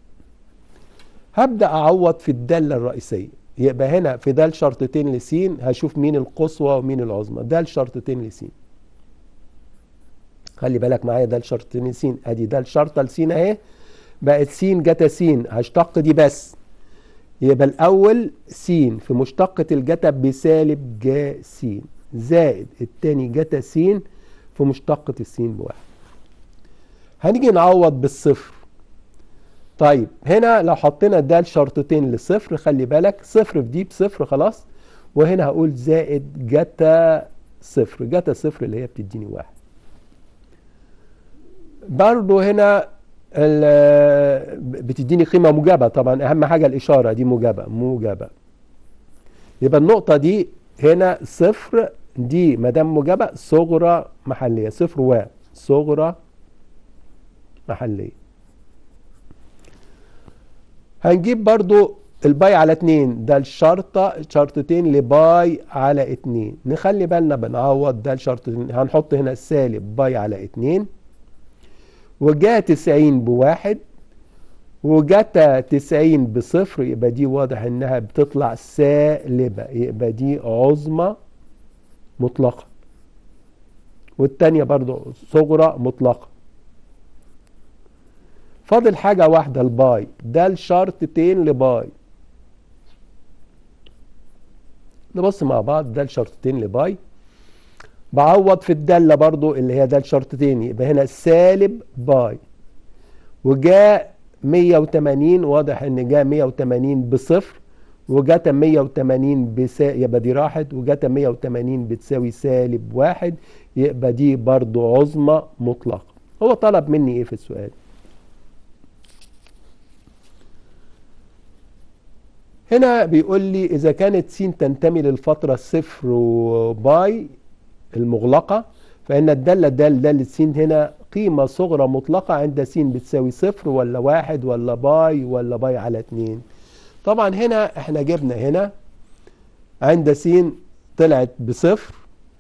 هبدا اعوض في الداله الرئيسيه يبقى هنا في ده شرطتين لسين هشوف مين القصوى ومين العظمى ده شرطتين لسين خلي بالك معايا ده لشرطتين س ادي ده الشرطه لس اهي بقت س جتا س هشتق دي بس يبقى الاول س في مشتقة الجتا بسالب جا س زائد التاني جتا س في مشتقة السين بواحد هنيجي نعوض بالصفر طيب هنا لو حطينا ده شرطتين لصفر خلي بالك صفر في دي بصفر خلاص وهنا هقول زائد جتا صفر جتا صفر اللي هي بتديني واحد برضو هنا بتديني قيمة موجبة طبعا أهم حاجة الإشارة دي موجبة موجبة يبقى النقطة دي هنا صفر دي ما دام موجبة صغرى محلية صفر و صغرى محلية هنجيب برضو الباي على اتنين ده الشرطة شرطتين لباي على اتنين نخلي بالنا بنعوض ده الشرطتين هنحط هنا سالب باي على اتنين وجا تسعين بواحد وجتا تسعين بصفر يبقى دي واضح انها بتطلع سالبة يبقى دي عظمى مطلقة والتانية برضو صغرى مطلقة فاضل حاجة واحدة الباي ده الشرطتين لباي نبص مع بعض ده الشرطتين لباي بعوض في الدالة برضو اللي هي ده الشرطتين يبقى هنا سالب باي وجاء 180 واضح ان جاء 180 بصفر وجات 180 بسا يبقى دي راحت وجات 180 بتساوي سالب واحد يبقى دي برضو عظمى مطلقة هو طلب مني ايه في السؤال هنا بيقول لي إذا كانت س تنتمي للفترة صفر وباي المغلقة فإن الدالة دال دالة س هنا قيمة صغرى مطلقة عند س بتساوي صفر ولا واحد ولا باي ولا باي على اتنين طبعا هنا احنا جبنا هنا عند س طلعت بصفر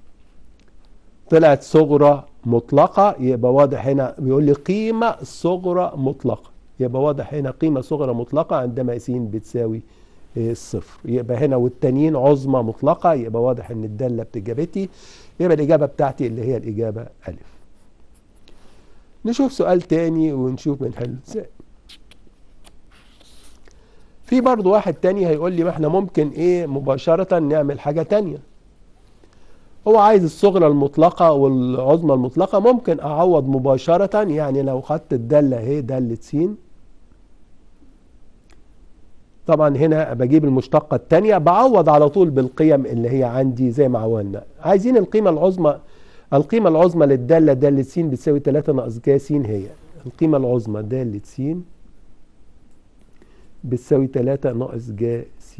طلعت صغرى مطلقة يبقى واضح هنا بيقول لي قيمة صغرى مطلقة يبقى واضح هنا قيمة صغرى مطلقة عندما س بتساوي الصفر يبقى هنا والتانيين عظمى مطلقة يبقى واضح ان الدالة بإجابتي يبقى الإجابة بتاعتي اللي هي الإجابة ألف نشوف سؤال تاني ونشوف بنحله ازاي في برضو واحد تاني هيقول لي ما احنا ممكن ايه مباشرة نعمل حاجة تانية هو عايز الصغرى المطلقة والعظمى المطلقة ممكن اعوض مباشرة يعني لو خدت الدالة اهي دالة س طبعا هنا بجيب المشتقة التانية بعوض على طول بالقيم اللي هي عندي زي ما عودنا عايزين القيمة العظمى القيمة العظمى للدالة دالة س بتساوي 3 ناقص ج س هي القيمة العظمى دالة س بتساوي 3 ناقص ج س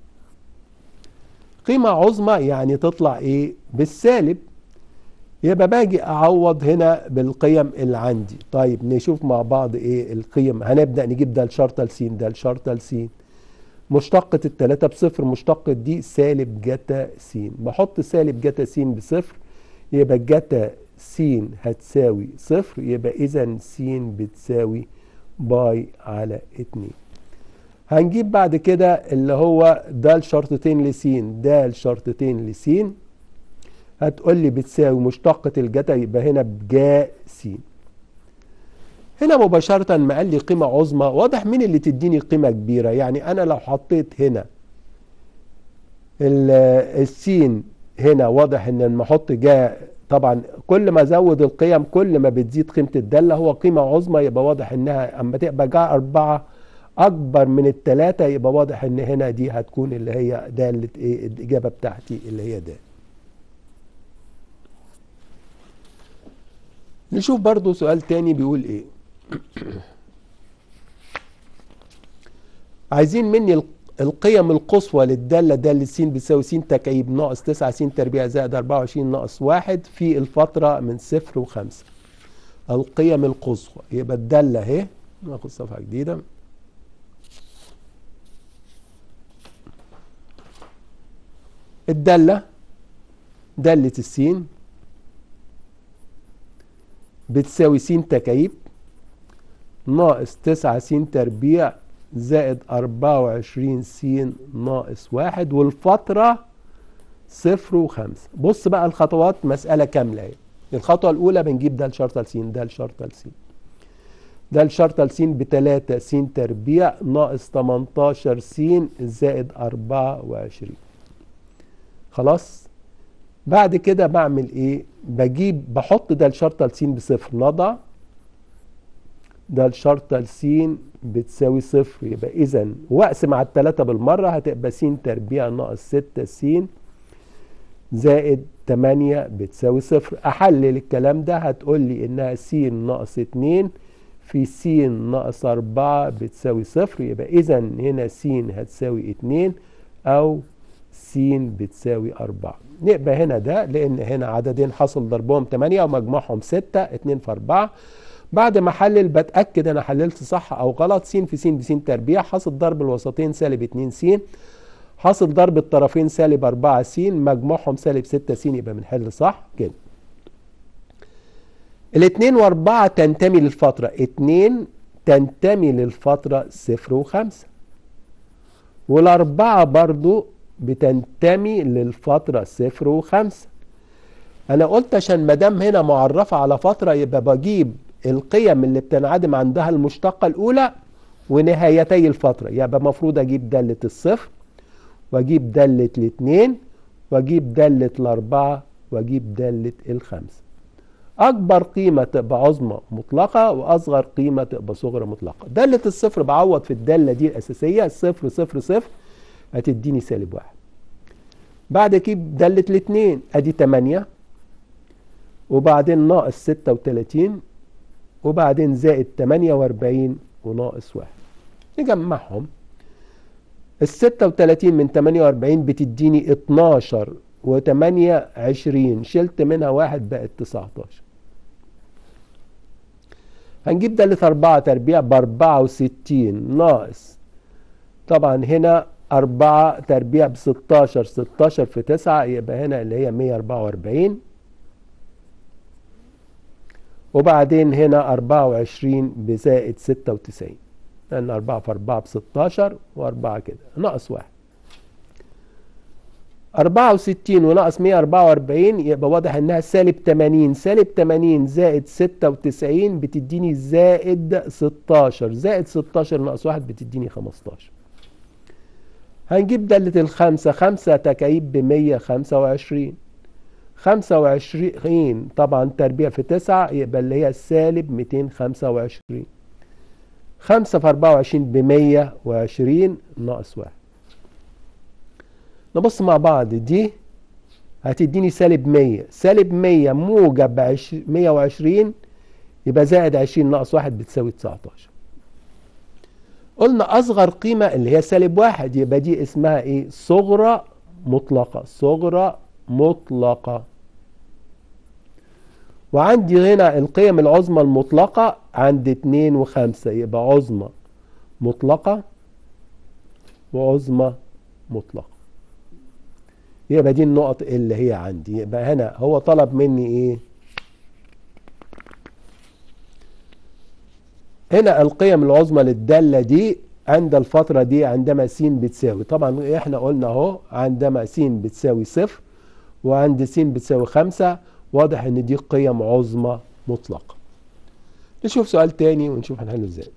قيمة عظمى يعني تطلع ايه بالسالب يبقى باجي اعوض هنا بالقيم اللي عندي طيب نشوف مع بعض ايه القيم هنبدأ نجيب ده الشرطة ل س ده الشرطة ل س مشتقة التلاتة بصفر مشتقة دي سالب جتا س بحط سالب جتا س بصفر يبقى جتا س هتساوي صفر يبقى إذا س بتساوي باي على اتنين هنجيب بعد كده اللي هو ده الشرطتين لس ده الشرطتين لس هتقول لي بتساوي مشتقة الجتا يبقى هنا بجا س هنا مباشرة ما قال لي قيمة عظمى واضح مين اللي تديني قيمة كبيرة يعني أنا لو حطيت هنا السين هنا واضح ان لما احط جا طبعا كل ما ازود القيم كل ما بتزيد قيمة الدالة هو قيمة عظمى يبقى واضح انها اما تبقى جا أربعة أكبر من التلاتة يبقى واضح ان هنا دي هتكون اللي هي دالة ايه الإجابة بتاعتي اللي هي دال نشوف برضو سؤال تاني بيقول ايه عايزين مني القيم القصوى للدالة دالة س بتساوي س تكعيب ناقص 9 س تربيع زائد 24 ناقص 1 في الفترة من صفر وخمسة القيم القصوى يبقى الدالة اهي ناخد صفحة جديدة الدالة دالة السين بتساوي س تكعيب ناقص 9 س تربيع زائد 24 س ناقص واحد والفترة صفر وخمسة بص بقى الخطوات مسألة كاملة اهي الخطوة الأولى بنجيب ده الشرطة س ده الشرطة س ده الشرطة س بتلاتة س تربيع ناقص 18 س زائد 24 خلاص بعد كده بعمل ايه بجيب بحط ده الشرطة س بصفر نضع ده الشرطة س بتساوي صفر يبقى اذا واقسم على التلاتة بالمرة هتبقى س تربيع ناقص ستة س زائد 8 بتساوي صفر احلل الكلام ده هتقول لي انها س ناقص 2 في س ناقص 4 بتساوي صفر يبقى اذا هنا س هتساوي 2 او س بتساوي 4 نبقى هنا ده لان هنا عددين حصل ضربهم 8 ومجموعهم 6 2 في 4 بعد ما احلل بتاكد انا حللت صح او غلط س في س بس تربيع حاصل ضرب الوسطين سالب 2 س حاصل ضرب الطرفين سالب 4 س مجموعهم سالب 6 س يبقى بنحل صح كده الاثنين واربعة تنتمي للفترة اتنين تنتمي للفترة صفر وخمسة والأربعة برضو بتنتمي للفترة صفر وخمسة أنا قلت عشان مدام هنا معرفة على فترة يبقى بجيب القيم اللي بتنعدم عندها المشتقة الأولى ونهايتي الفترة يبقى مفروض أجيب دالة الصفر وأجيب دالة الاثنين وأجيب دالة الأربعة وأجيب دالة الخمسة أكبر قيمة تبقى عظمى مطلقة وأصغر قيمة تبقى صغرى مطلقة دالة الصفر بعوض في الدالة دي الأساسية صفر صفر صفر هتديني سالب واحد بعد كده دالة الاثنين أدي تمانية وبعدين ناقص ستة وتلاتين وبعدين زائد تمانية واربعين وناقص واحد نجمعهم الستة وتلاتين من تمانية واربعين بتديني اتناشر وتمانية عشرين شلت منها واحد بقت تسعتاشر هنجيب دالة أربعة تربيع بأربعة وستين ناقص طبعا هنا أربعة تربيع بستاشر ستاشر في تسعة يبقى هنا اللي هي مية أربعة وأربعين وبعدين هنا أربعة وعشرين بزائد ستة وتسعين لأن أربعة في أربعة بستاشر وأربعة كده ناقص واحد أربعة وستين وناقص مية أربعة وأربعين يبقى واضح إنها سالب تمانين سالب تمانين زائد ستة وتسعين بتديني زائد ستاشر زائد ستاشر ناقص واحد بتديني خمستاشر هنجيب دالة الخمسة خمسة تكعيب بمية خمسة وعشرين خمسة وعشرين طبعا تربيع في تسعة يبقى اللي هي سالب ميتين خمسة وعشرين خمسة في أربعة وعشرين بمية وعشرين ناقص واحد نبص مع بعض دي هتديني سالب مية سالب مية موجب مية وعشرين يبقى زائد عشرين ناقص واحد بتساوي تسعتاشر قلنا أصغر قيمة اللي هي سالب واحد يبقى دي اسمها إيه صغرى مطلقة صغرى مطلقة وعندي هنا القيم العظمى المطلقة عند اتنين وخمسة يبقى عظمى مطلقة وعظمى مطلقة يبقى دي النقط اللي هي عندي يبقى هنا هو طلب مني ايه هنا القيم العظمى للدالة دي عند الفترة دي عندما س بتساوي طبعا احنا قلنا اهو عندما س بتساوي صفر وعند س بتساوي خمسة واضح ان دي قيم عظمى مطلقة نشوف سؤال تاني ونشوف هنحله ازاي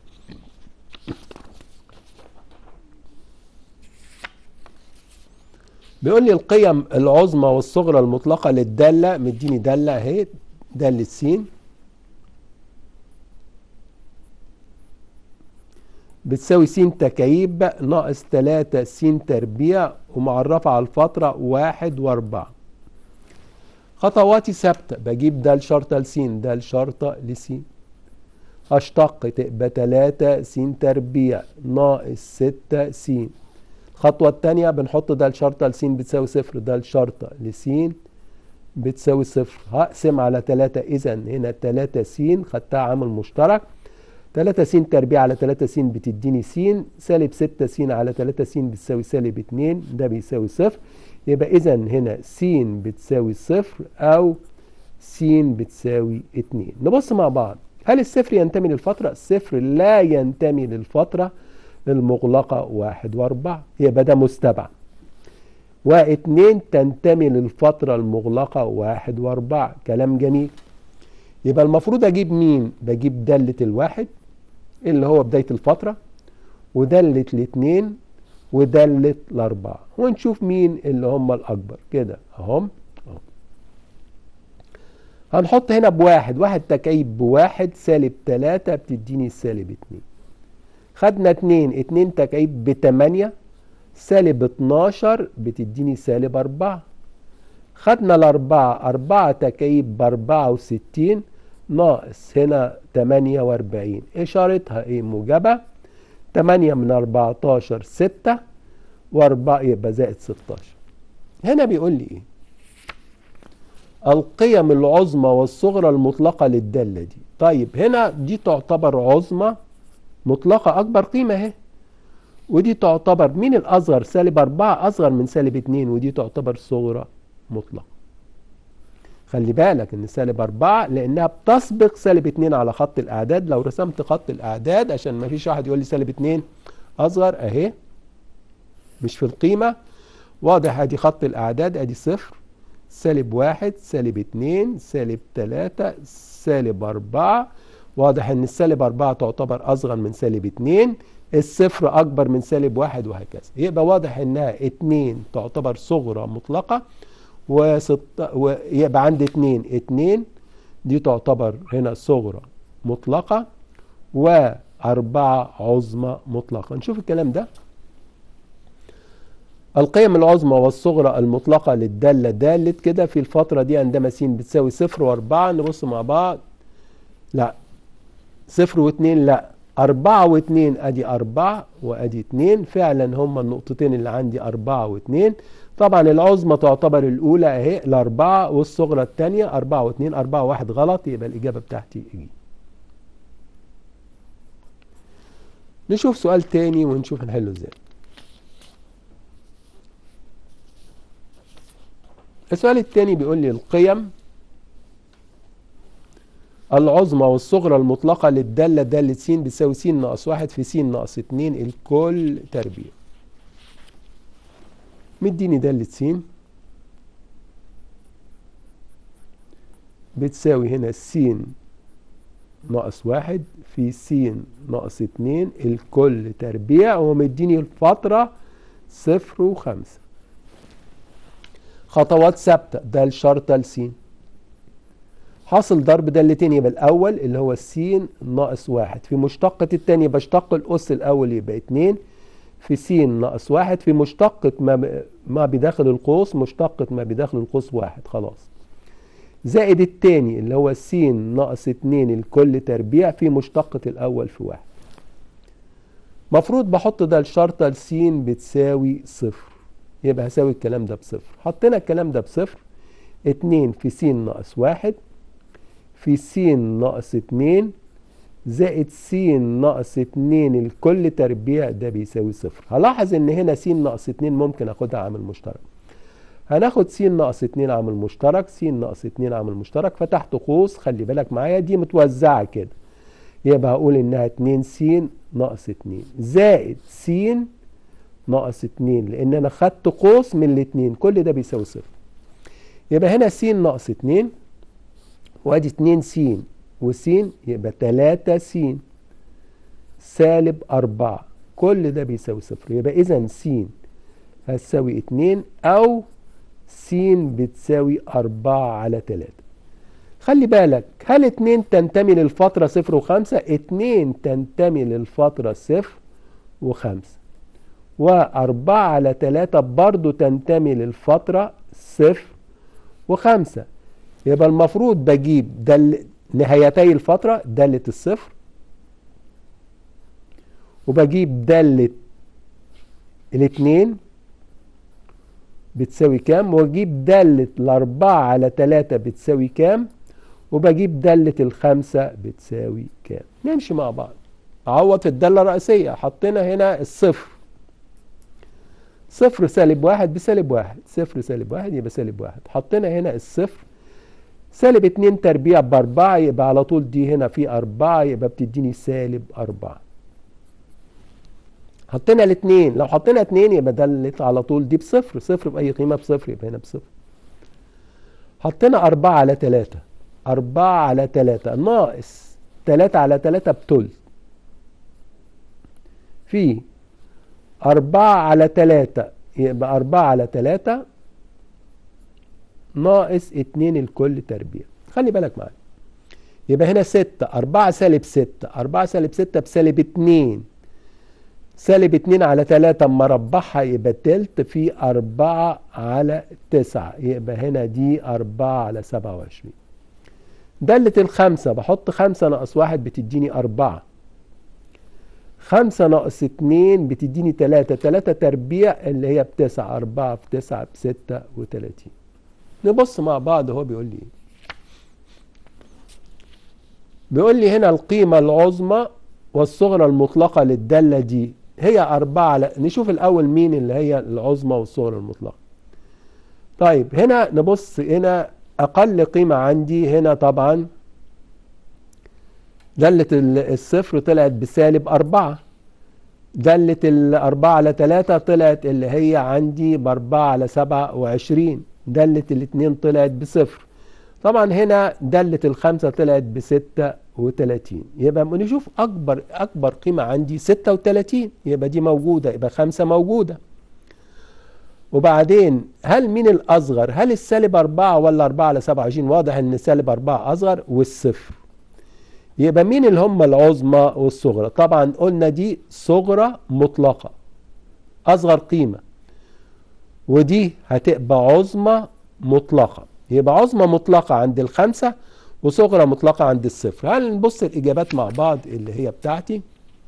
بيقول لي القيم العظمى والصغرى المطلقة للدالة مديني دالة اهي دالة س بتساوي س تكعيب ناقص 3 س تربيع ومعرفة على الفترة واحد واربعة خطواتي ثابتة بجيب ده الشرطة لس ده الشرطة لس اشتق تبقى 3 س تربيع ناقص 6 س الخطوة التانية بنحط ده الشرطة لس بتساوي صفر ده الشرطة لس بتساوي صفر هقسم على 3 إذا هنا 3 س خدتها عامل مشترك 3 س تربيع على 3 س بتديني س سالب 6 س على 3 س بتساوي سالب 2 ده بيساوي صفر يبقى إذا هنا س بتساوي صفر أو س بتساوي 2 نبص مع بعض هل الصفر ينتمي للفترة؟ الصفر لا ينتمي للفترة المغلقة واحد واربعة يبقى ده مستبعد واتنين تنتمي للفترة المغلقة واحد واربعة كلام جميل يبقى المفروض اجيب مين بجيب دالة الواحد اللي هو بداية الفترة ودالة الاتنين ودالة الاربعة ونشوف مين اللي هم الاكبر كده اهم أهو. هنحط هنا بواحد واحد تكعيب بواحد سالب تلاتة بتديني سالب اتنين خدنا اتنين اتنين تكعيب بتمانية سالب اتناشر بتديني سالب اربعة خدنا الاربعة اربعة تكعيب باربعة وستين ناقص هنا تمانية واربعين اشارتها ايه موجبة تمانية من اربعتاشر ستة واربعة يبقى زائد ستاشر هنا بيقول لي ايه القيم العظمى والصغرى المطلقة للدالة دي طيب هنا دي تعتبر عظمى مطلقة أكبر قيمة اهي ودي تعتبر مين الأصغر سالب أربعة أصغر من سالب اتنين ودي تعتبر صغرى مطلقة خلي بالك إن سالب أربعة لأنها بتسبق سالب اتنين على خط الأعداد لو رسمت خط الأعداد عشان ما فيش واحد يقول لي سالب اتنين أصغر أهي مش في القيمة واضح ادي خط الأعداد ادي صفر سالب واحد سالب اتنين سالب تلاتة سالب أربعة واضح ان السالب أربعة تعتبر أصغر من سالب اتنين الصفر أكبر من سالب واحد وهكذا يبقى واضح انها اتنين تعتبر صغرى مطلقة وست ويبقى عندي اتنين اتنين دي تعتبر هنا صغرى مطلقة وأربعة عظمى مطلقة نشوف الكلام ده القيم العظمى والصغرى المطلقة للدالة دالة كده في الفترة دي عندما س بتساوي صفر وأربعة نبص مع بعض لا صفر واثنين لا أربعة واثنين أدي أربعة وأدي اتنين فعلا هما النقطتين اللي عندي أربعة واثنين طبعا العظمى تعتبر الأولى أهي الأربعة والصغرى الثانية أربعة واثنين أربعة واحد غلط يبقى الإجابة بتاعتي إيه نشوف سؤال تاني ونشوف نحله ازاي السؤال الثاني بيقول لي القيم العظمى والصغرى المطلقة للدالة دالة س بتساوي س ناقص واحد في س ناقص اتنين الكل تربيع مديني دالة س بتساوي هنا س ناقص واحد في س ناقص اتنين الكل تربيع ومديني الفترة صفر وخمسة خطوات ثابتة ده الشرطة لسين حاصل ضرب دالتين يبقى الأول اللي هو س ناقص واحد في مشتقة التاني بشتق الأس الأول يبقى اتنين في س ناقص واحد في مشتقة ما, ما بداخل القوس مشتقة ما بداخل القوس واحد خلاص زائد التاني اللي هو س ناقص اتنين الكل تربيع في مشتقة الأول في واحد مفروض بحط ده الشرطة لس بتساوي صفر يبقى هساوي الكلام ده بصفر حطينا الكلام ده بصفر اتنين في س ناقص واحد في س ناقص اتنين زائد س ناقص اتنين الكل تربيع ده بيساوي صفر هلاحظ ان هنا س ناقص اتنين ممكن اخدها عامل مشترك هناخد س ناقص اتنين عامل مشترك س ناقص اتنين عامل مشترك فتحت قوس خلي بالك معايا دي متوزعة كده يبقى هقول انها اتنين س ناقص اتنين زائد س ناقص اتنين لان انا خدت قوس من الاتنين كل ده بيساوي صفر يبقى هنا س ناقص اتنين وادي اتنين س وس يبقى تلاتة س سالب أربعة كل ده بيساوي صفر يبقى إذا س هتساوي اتنين أو س بتساوي أربعة على تلاتة خلي بالك هل اتنين تنتمي للفترة صفر وخمسة اتنين تنتمي للفترة صفر وخمسة وأربعة على تلاتة برضو تنتمي للفترة صفر وخمسة يبقى المفروض بجيب دل نهايتي الفترة دالة الصفر وبجيب دالة الاتنين بتساوي كام واجيب دالة الأربعة على تلاتة بتساوي كام وبجيب دالة الخمسة بتساوي كام نمشي مع بعض أعوض في الدالة الرئيسية حطينا هنا الصفر صفر سالب واحد بسالب واحد صفر سالب واحد يبقى سالب واحد حطينا هنا الصفر سالب اتنين تربيع بأربعة يبقى على طول دي هنا في أربعة يبقى بتديني سالب أربعة حطينا الاثنين لو حطينا اثنين يبقى دلت على طول دي بصفر صفر بأي قيمة بصفر يبقى هنا بصفر حطينا أربعة على تلاتة أربعة على تلاتة ناقص تلاتة على تلاتة بتلت في أربعة على تلاتة يبقى أربعة على تلاتة ناقص اتنين الكل تربيع خلي بالك معايا يبقى هنا ستة أربعة سالب ستة أربعة سالب ستة بسالب اتنين سالب اتنين على تلاتة اما ربعها يبقى تلت في أربعة على تسعة يبقى هنا دي أربعة على سبعة وعشرين دالة الخمسة بحط خمسة ناقص واحد بتديني أربعة خمسة ناقص اتنين بتديني تلاتة تلاتة تربيع اللي هي بتسعة أربعة في تسعة بستة وتلاتين نبص مع بعض هو بيقول لي ايه بيقول لي هنا القيمة العظمى والصغرى المطلقة للدالة دي هي أربعة ل... نشوف الأول مين اللي هي العظمى والصغرى المطلقة طيب هنا نبص هنا أقل قيمة عندي هنا طبعا دالة الصفر طلعت بسالب أربعة دالة الأربعة على تلاتة طلعت اللي هي عندي بأربعة على سبعة وعشرين دالة الاتنين طلعت بصفر طبعا هنا دالة الخمسة طلعت بستة وتلاتين يبقى نشوف أكبر أكبر قيمة عندي ستة وتلاتين يبقى دي موجودة يبقى خمسة موجودة وبعدين هل مين الأصغر هل السالب أربعة ولا أربعة على سبعة وعشرين واضح إن سالب أربعة أصغر والصفر يبقى مين اللي هم العظمى والصغرى طبعا قلنا دي صغرى مطلقة أصغر قيمة ودي هتبقى عظمى مطلقة يبقى عظمى مطلقة عند الخمسة وصغرى مطلقة عند الصفر هل نبص الإجابات مع بعض اللي هي بتاعتي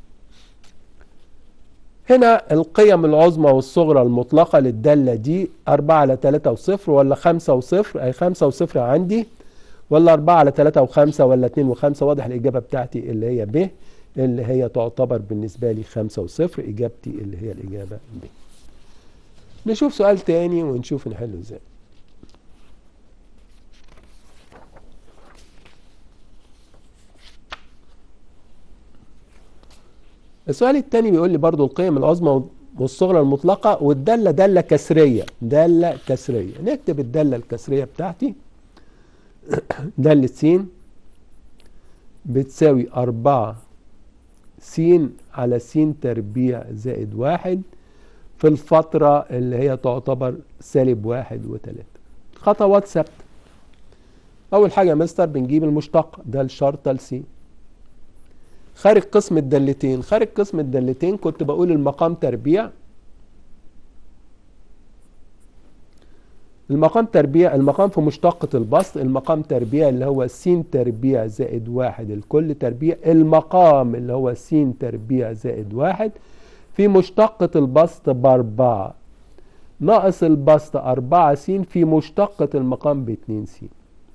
هنا القيم العظمى والصغرى المطلقة للدالة دي أربعة على تلاتة وصفر ولا خمسة وصفر أي خمسة وصفر عندي ولا أربعة على تلاتة وخمسة ولا اتنين وخمسة واضح الإجابة بتاعتي اللي هي ب اللي هي تعتبر بالنسبة لي خمسة وصفر إجابتي اللي هي الإجابة ب نشوف سؤال تاني ونشوف نحله ازاي السؤال التاني بيقول لي برضو القيم العظمى والصغرى المطلقة والدالة دالة كسرية دالة كسرية نكتب الدالة الكسرية بتاعتي دالة س بتساوي أربعة س على س تربيع زائد واحد في الفترة اللي هي تعتبر سالب واحد وتلاتة خطوات ثابتة أول حاجة يا مستر بنجيب المشتق ده الشرطة لس خارج قسم الدالتين خارج قسم الدالتين كنت بقول المقام تربيع المقام تربيع المقام في مشتقة البسط المقام تربيع اللي هو س تربيع زائد واحد الكل تربيع المقام اللي هو س تربيع زائد واحد في مشتقة البسط بأربعة ناقص البسط أربعة س في مشتقة المقام باتنين س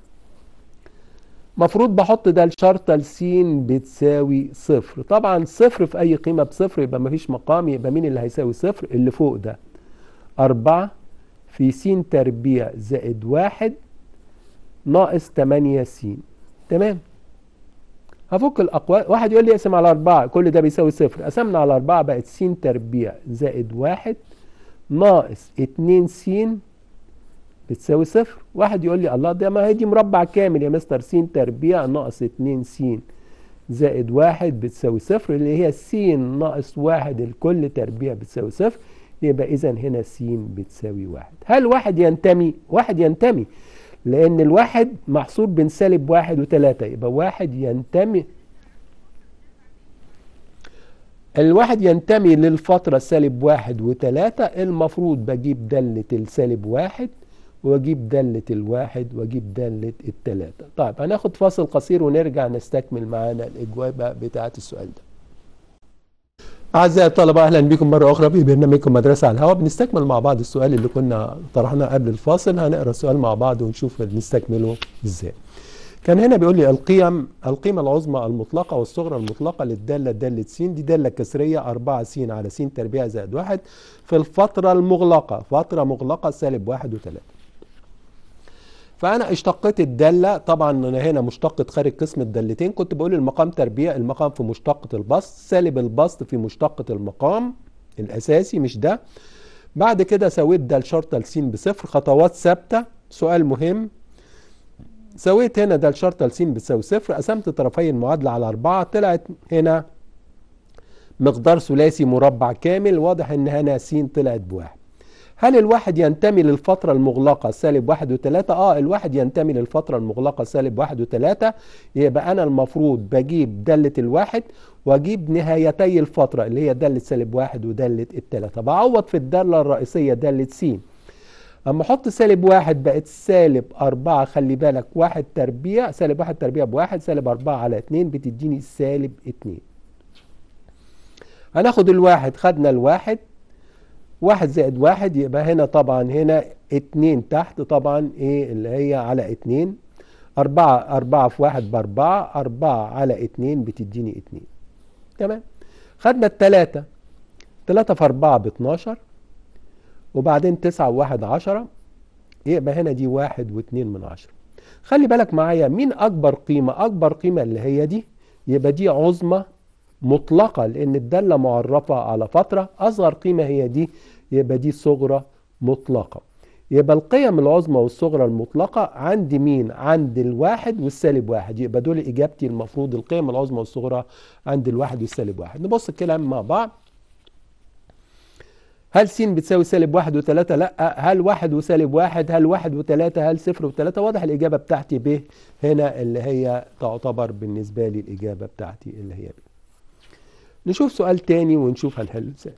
مفروض بحط ده الشرطة لس بتساوي صفر طبعا صفر في أي قيمة بصفر يبقى مفيش مقام يبقى مين اللي هيساوي صفر اللي فوق ده أربعة في س تربيع زائد واحد ناقص تمانية س تمام هفك الأقوال واحد يقول لي اقسم على أربعة كل ده بيساوي صفر قسمنا على أربعة بقت س تربيع زائد واحد ناقص اتنين س بتساوي صفر واحد يقول لي الله ده ما هي دي مربع كامل يا مستر س تربيع ناقص اتنين س زائد واحد بتساوي صفر اللي هي س ناقص واحد الكل تربيع بتساوي صفر يبقى إذا هنا س بتساوي واحد هل واحد ينتمي؟ واحد ينتمي لأن الواحد محصور بين سالب واحد وتلاتة يبقى واحد ينتمي الواحد ينتمي للفترة سالب واحد وتلاتة المفروض بجيب دالة السالب واحد واجيب دالة الواحد واجيب دالة التلاتة طيب هناخد فاصل قصير ونرجع نستكمل معانا الإجوابة بتاعة السؤال ده أعزائي الطلبة أهلا بكم مرة أخرى في برنامجكم مدرسة على الهواء بنستكمل مع بعض السؤال اللي كنا طرحناه قبل الفاصل هنقرأ السؤال مع بعض ونشوف نستكمله إزاي كان هنا بيقول لي القيم القيمة العظمى المطلقة والصغرى المطلقة للدالة دالة س دي دالة كسرية 4 س على س تربيع زائد واحد في الفترة المغلقة فترة مغلقة سالب واحد وثلاثة فأنا اشتقيت الدالة طبعا أنا هنا مشتقة خارج قسم الدالتين كنت بقول المقام تربيع المقام في مشتقة البسط سالب البسط في مشتقة المقام الاساسي مش ده بعد كده سويت ده الشرطه لسين بصفر خطوات ثابته سؤال مهم سويت هنا ده الشرطه لسين بتساوي صفر قسمت طرفي المعادله على أربعة طلعت هنا مقدار ثلاثي مربع كامل واضح ان هنا س طلعت بواحد هل الواحد ينتمي للفترة المغلقة سالب واحد وتلاتة؟ اه الواحد ينتمي للفترة المغلقة سالب واحد وتلاتة يبقى أنا المفروض بجيب دالة الواحد وأجيب نهايتي الفترة اللي هي دالة سالب واحد ودالة التلاتة بعوض في الدالة الرئيسية دالة س أما أحط سالب واحد بقت سالب أربعة خلي بالك واحد تربيع سالب واحد تربيع بواحد سالب أربعة على اتنين بتديني سالب اتنين هناخد الواحد خدنا الواحد واحد زائد واحد يبقى هنا طبعا هنا اتنين تحت طبعا ايه اللي هي على اتنين أربعة أربعة في واحد بأربعة أربعة على اتنين بتديني اتنين تمام خدنا التلاتة تلاتة في أربعة باتناشر وبعدين تسعة وواحد عشرة يبقى هنا دي واحد واتنين من عشرة خلي بالك معايا مين أكبر قيمة أكبر قيمة اللي هي دي يبقى دي عظمى مطلقة لأن الدالة معرفة على فترة أصغر قيمة هي دي يبقى دي صغرى مطلقة يبقى القيم العظمى والصغرى المطلقة عند مين؟ عند الواحد والسالب واحد يبقى دول إجابتي المفروض القيم العظمى والصغرى عند الواحد والسالب واحد نبص الكلام مع بعض هل س بتساوي سالب واحد وثلاثة؟ لأ هل واحد وسالب واحد؟ هل واحد وثلاثة؟ هل صفر وثلاثة؟ واضح الإجابة بتاعتي ب هنا اللي هي تعتبر بالنسبة لي الإجابة بتاعتي اللي هي ب نشوف سؤال تاني ونشوف هنحله ازاي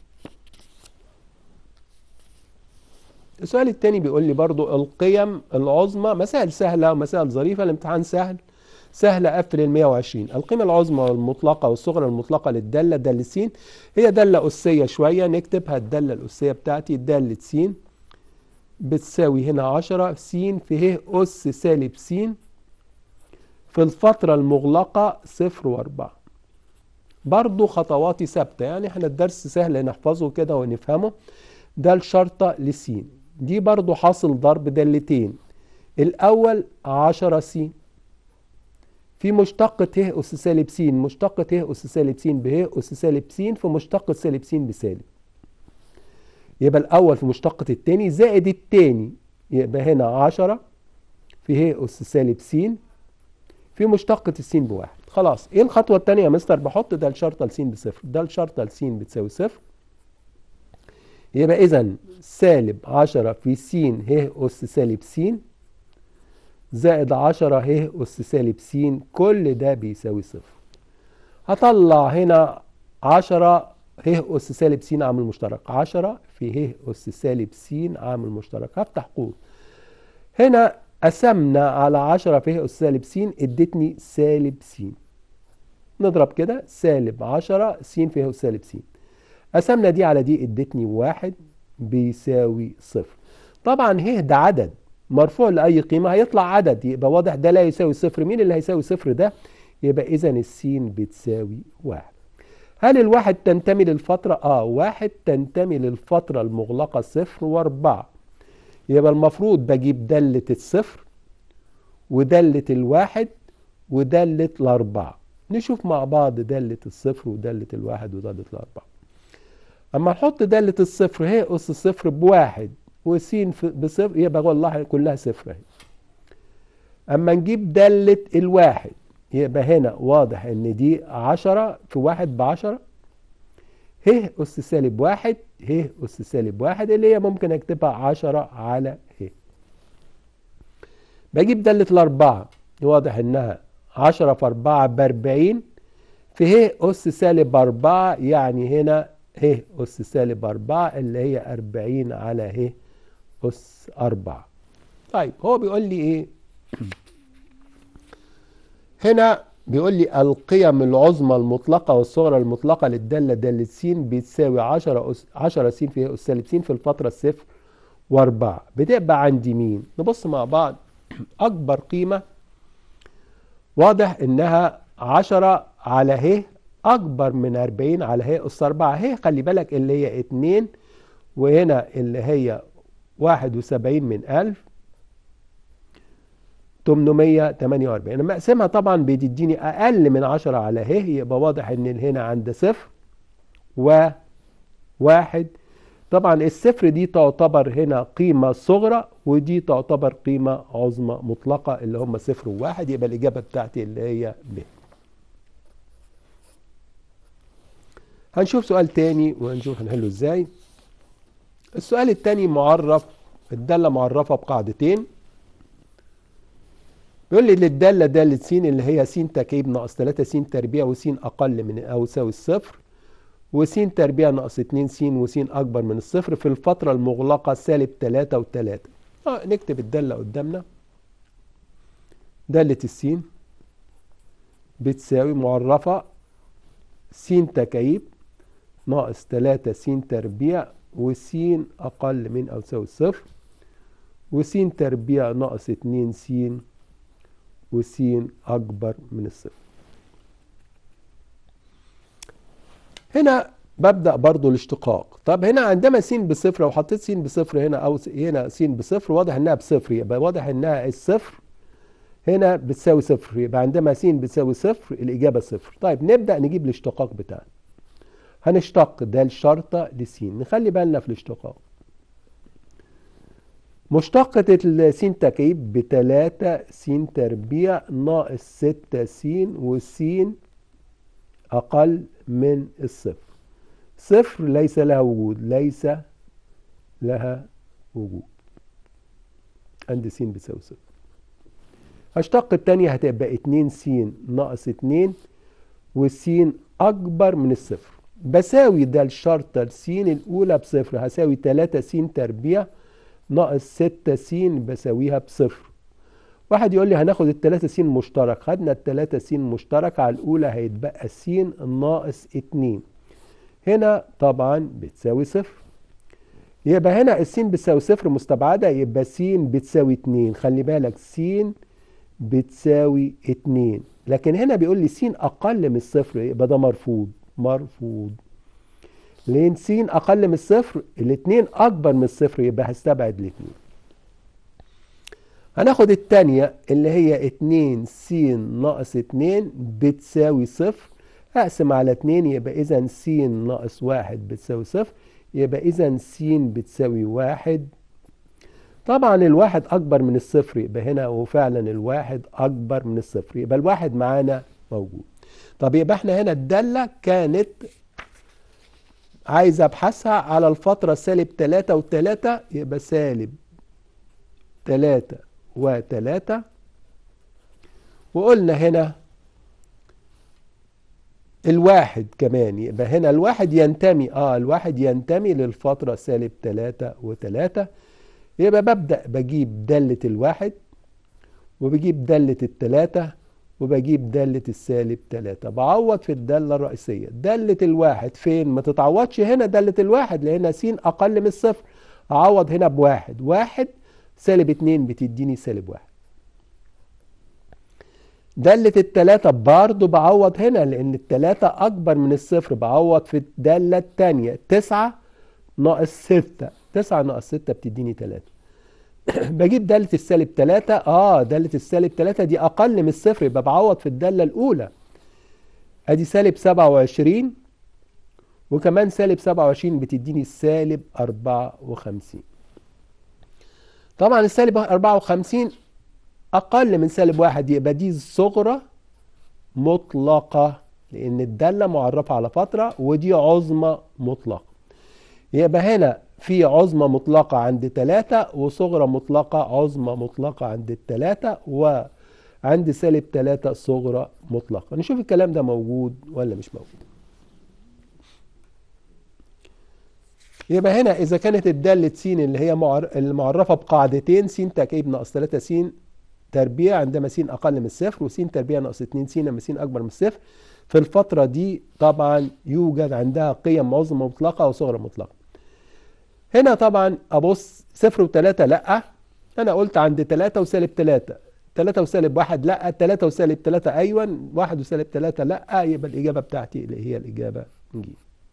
السؤال التاني بيقول لي برضو القيم العظمى مسائل سهلة ومسائل ظريفة الامتحان سهل سهل قفل ال 120 القيمة العظمى والمطلقة والصغرى المطلقة للدالة دالة س هي دالة أسية شوية نكتبها الدالة الأسية بتاعتي دالة س بتساوي هنا 10 س في ه أس سالب س في الفترة المغلقة صفر وأربعة برضو خطواتي ثابتة يعني احنا الدرس سهل نحفظه كده ونفهمه ده الشرطة لسين دي برضو حاصل ضرب دالتين الأول عشرة س في مشتقة ه أس سالب س مشتقة ه أس سالب س به أس سالب س في مشتقة سالب س بسالب يبقى الأول في مشتقة التاني زائد التاني يبقى هنا عشرة في ه أس سالب س في مشتقة السين بواحد خلاص ايه الخطوة التانية يا مستر بحط ده الشرطة لس بصفر ده الشرطة لس بتساوي صفر يبقى اذا سالب عشرة في س ه أس سالب س زائد عشرة ه أس سالب س كل ده بيساوي صفر هطلع هنا عشرة ه أس سالب س عامل مشترك عشرة في ه أس سالب س عامل مشترك هفتح قوس هنا قسمنا على 10 في أس سالب س ادتني سالب س نضرب كده سالب 10 س في أس سالب س قسمنا دي على دي ادتني واحد بيساوي صفر طبعا ه ده عدد مرفوع لأي قيمة هيطلع عدد يبقى واضح ده لا يساوي صفر مين اللي هيساوي صفر ده يبقى إذا السين بتساوي واحد هل الواحد تنتمي للفترة؟ آه واحد تنتمي للفترة المغلقة صفر وأربعة يبقى المفروض بجيب دالة الصفر ودالة الواحد ودالة الأربعة نشوف مع بعض دالة الصفر ودالة الواحد ودالة الأربعة أما نحط دالة الصفر هي أس الصفر بواحد وسين بصفر يبقى والله كلها صفر اهي أما نجيب دالة الواحد يبقى هنا واضح إن دي عشرة في واحد بعشرة ه أس سالب واحد ه أس سالب واحد اللي هي ممكن أكتبها عشرة على ه بجيب دالة الأربعة واضح إنها عشرة في أربعة بأربعين في ه أس سالب أربعة يعني هنا ه أس سالب أربعة اللي هي أربعين على ه أس أربعة طيب هو بيقول لي إيه هنا بيقول لي القيم العظمى المطلقة والصغرى المطلقة للدالة دالة س بتساوي 10 أس 10 س في أس سالب س في الفترة الصفر وأربعة بتبقى عندي مين؟ نبص مع بعض أكبر قيمة واضح إنها 10 على ه أكبر من 40 على ه أس 4 ه خلي بالك اللي هي 2 وهنا اللي هي 71 من 1000 848 لما اقسمها طبعا بتديني اقل من 10 على ه يبقى واضح ان هنا عند صفر و واحد طبعا الصفر دي تعتبر هنا قيمة صغرى ودي تعتبر قيمة عظمى مطلقة اللي هم صفر وواحد يبقى الإجابة بتاعتي اللي هي ب هنشوف سؤال تاني وهنشوف هنحله ازاي السؤال التاني معرف الدالة معرفة بقاعدتين بيقول لي للدالة دالة س اللي هي س تكعيب ناقص 3 س تربيع وس أقل من أو يساوي الصفر وس تربيع ناقص 2 س وس أكبر من الصفر في الفترة المغلقة سالب 3 و3 اه نكتب الدالة قدامنا دالة السين بتساوي معرفة س تكعيب ناقص 3 س تربيع وس أقل من أو يساوي الصفر وس تربيع ناقص 2 س وس أكبر من الصفر هنا ببدأ برضو الاشتقاق طب هنا عندما س بصفر لو حطيت س بصفر هنا أو هنا س بصفر واضح إنها بصفر يبقى واضح إنها الصفر هنا بتساوي صفر يبقى عندما س بتساوي صفر الإجابة صفر طيب نبدأ نجيب الاشتقاق بتاعنا هنشتق ده الشرطة لس نخلي بالنا في الاشتقاق مشتقة الس تكعيب بتلاتة س تربيع ناقص ستة س وس أقل من الصفر صفر ليس لها وجود ليس لها وجود عند س بتساوي صفر هشتق التانية هتبقى اتنين س ناقص اتنين والس أكبر من الصفر بساوي ده الشرطة س الأولى بصفر هساوي تلاتة س تربيع ناقص ستة س بساويها بصفر واحد يقول لي هناخد التلاتة س مشترك خدنا التلاتة س مشترك على الأولى هيتبقى س ناقص اتنين هنا طبعا بتساوي صفر يبقى هنا الس بتساوي صفر مستبعدة يبقى س بتساوي اتنين خلي بالك س بتساوي اتنين لكن هنا بيقول لي س أقل من الصفر يبقى ده مرفوض مرفوض لان س اقل من الصفر الاتنين اكبر من الصفر يبقى هستبعد الاتنين هناخد التانية اللي هي اتنين س ناقص اتنين بتساوي صفر اقسم على اتنين يبقى اذا س ناقص واحد بتساوي صفر يبقى اذا س بتساوي واحد طبعا الواحد اكبر من الصفر يبقى هنا وفعلا الواحد اكبر من الصفر يبقى الواحد معانا موجود طب يبقى احنا هنا الدالة كانت عايز ابحثها على الفترة سالب تلاتة وتلاتة يبقى سالب تلاتة وتلاتة وقلنا هنا الواحد كمان يبقى هنا الواحد ينتمي اه الواحد ينتمي للفترة سالب تلاتة وتلاتة يبقى ببدأ بجيب دالة الواحد وبجيب دالة التلاتة وبجيب دالة السالب 3 بعوض في الدالة الرئيسية دالة الواحد فين ما تتعوضش هنا دالة الواحد لأن س أقل من الصفر أعوض هنا بواحد واحد سالب 2 بتديني سالب واحد دالة التلاتة برضو بعوض هنا لأن التلاتة أكبر من الصفر بعوض في الدالة التانية تسعة ناقص ستة تسعة ناقص ستة بتديني تلاتة بجيب دالة السالب 3 اه دالة السالب 3 دي اقل من الصفر يبقى بعوض في الدالة الاولى ادي سالب 27 وكمان سالب 27 بتديني سالب 54 طبعا السالب 54 اقل من سالب واحد يبقى دي صغرى مطلقة لان الدالة معرفة على فترة ودي عظمى مطلقة يبقى هنا في عظمى مطلقة عند ثلاثة وصغرى مطلقة عظمى مطلقة عند الثلاثة وعند سالب ثلاثة صغرى مطلقة نشوف الكلام ده موجود ولا مش موجود يبقى هنا إذا كانت الدالة س اللي هي المعرفة بقاعدتين س تكعيب ناقص 3 س تربيع عندما س أقل من الصفر وس تربيع ناقص 2 س لما س أكبر من الصفر في الفترة دي طبعا يوجد عندها قيم عظمى مطلقة وصغرى مطلقة هنا طبعا ابص صفر وتلاتة لا انا قلت عند تلاتة وسالب تلاتة تلاتة وسالب واحد لا تلاتة وسالب تلاتة ايوه واحد وسالب تلاتة لا يبقى الاجابة بتاعتي اللي هي الاجابة ج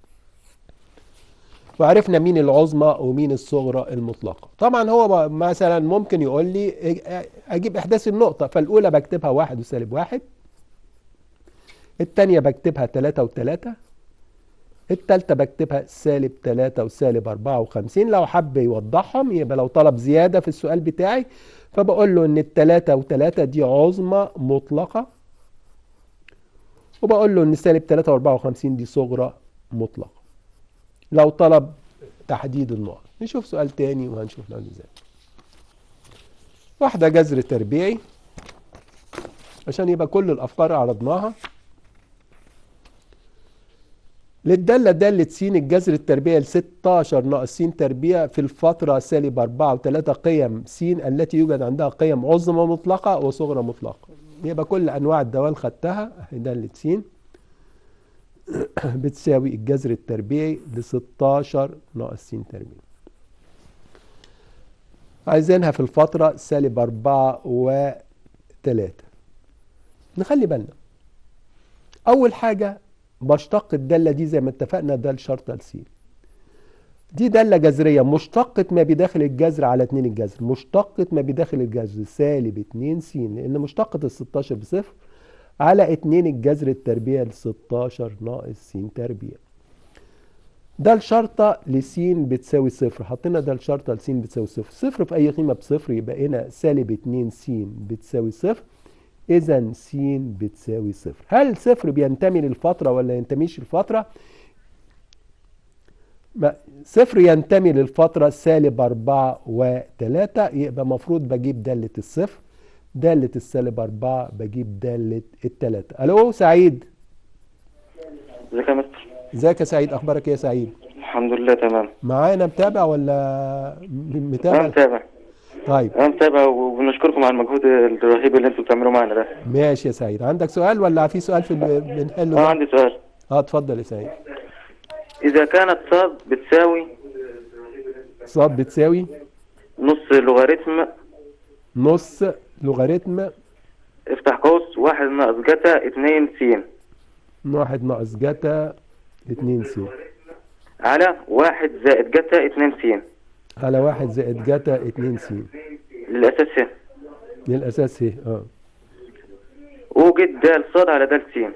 وعرفنا مين العظمى ومين الصغرى المطلقة طبعا هو مثلا ممكن يقول لي اجيب احداث النقطة فالاولى بكتبها واحد وسالب واحد التانية بكتبها تلاتة وتلاتة التالتة بكتبها سالب 3 وسالب 54 لو حب يوضحهم يبقى لو طلب زيادة في السؤال بتاعي فبقول له ان التلاتة وتلاتة دي عظمى مطلقة وبقول له ان سالب 3 و54 دي صغرى مطلقة لو طلب تحديد النقط نشوف سؤال تاني وهنشوف نعمل ازاي واحدة جذر تربيعي عشان يبقى كل الافكار عرضناها للدالة دالة س الجذر التربيعي ل 16 ناقص س تربيع في الفترة سالب 4 و3 قيم س التي يوجد عندها قيم عظمى مطلقة وصغرى مطلقة يبقى كل أنواع الدوال خدتها أهي دالة س بتساوي الجذر التربيعي ل 16 ناقص س تربيع عايزينها في الفترة سالب 4 و 3 نخلي بالنا أول حاجة بشتق الدالة دي زي ما اتفقنا ده الشرطة ل س دي دالة جذرية مشتقة ما بداخل الجذر على 2 الجذر مشتقة ما بداخل الجذر سالب 2 س لأن مشتقة ال 16 بصفر على 2 الجذر التربيع ل 16 ناقص س تربيع ده الشرطة لس بتساوي صفر حطينا ده الشرطة لس بتساوي صفر صفر في أي قيمة بصفر يبقى هنا سالب 2 س بتساوي صفر إذا س بتساوي صفر هل صفر بينتمي للفترة ولا ينتميش للفترة؟ صفر ينتمي للفترة سالب أربعة وتلاتة يبقى مفروض بجيب دالة الصفر دالة السالب أربعة بجيب دالة التلاتة ألو سعيد ازيك يا مستر ازيك يا سعيد أخبارك إيه يا سعيد الحمد لله تمام معانا متابع ولا انا متابع متابع طيب انا متابع وبنشكركم على المجهود الرهيب اللي انتوا بتعملوا معانا ده ماشي يا سعيد عندك سؤال ولا في سؤال في اللي بنحله اه ده؟ عندي سؤال اه اتفضل يا سعيد اذا كانت صاد بتساوي صاد بتساوي نص لوغاريتم نص لوغاريتم افتح قوس واحد ناقص جتا اتنين س واحد ناقص جتا اتنين س على واحد زائد جتا اتنين س على واحد زائد جتا اتنين س للاساس هنا للأساس هي اه اوجد دال صاد على دال س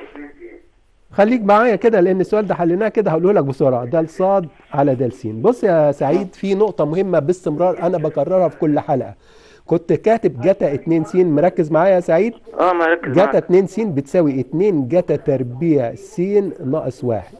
خليك معايا كده لان السؤال ده حليناه كده هقوله لك بسرعه ده صاد على د س بص يا سعيد في نقطه مهمه باستمرار انا بكررها في كل حلقه كنت كاتب جتا 2 س مركز معايا يا سعيد اه ما ركز جتا معاك 2 س بتساوي 2 جتا تربيع س ناقص واحد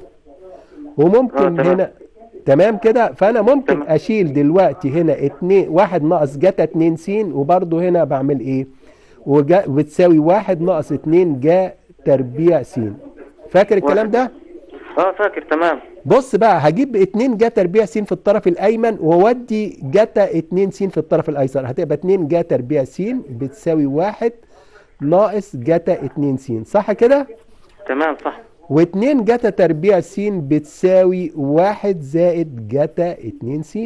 وممكن آه، تمام. هنا تمام كده فانا ممكن تمام. اشيل دلوقتي هنا 2 واحد ناقص جتا 2 س وبرده هنا بعمل ايه وجا بتساوي واحد ناقص 2 جا تربيع س فاكر الكلام واحد. ده اه فاكر تمام بص بقى هجيب 2 جا تربيع س في الطرف الايمن وودي جتا 2 س في الطرف الايسر هتبقى 2 جا تربيع س بتساوي 1 ناقص جتا 2 س صح كده تمام صح و2 جتا تربيع س بتساوي 1 زائد جتا 2 س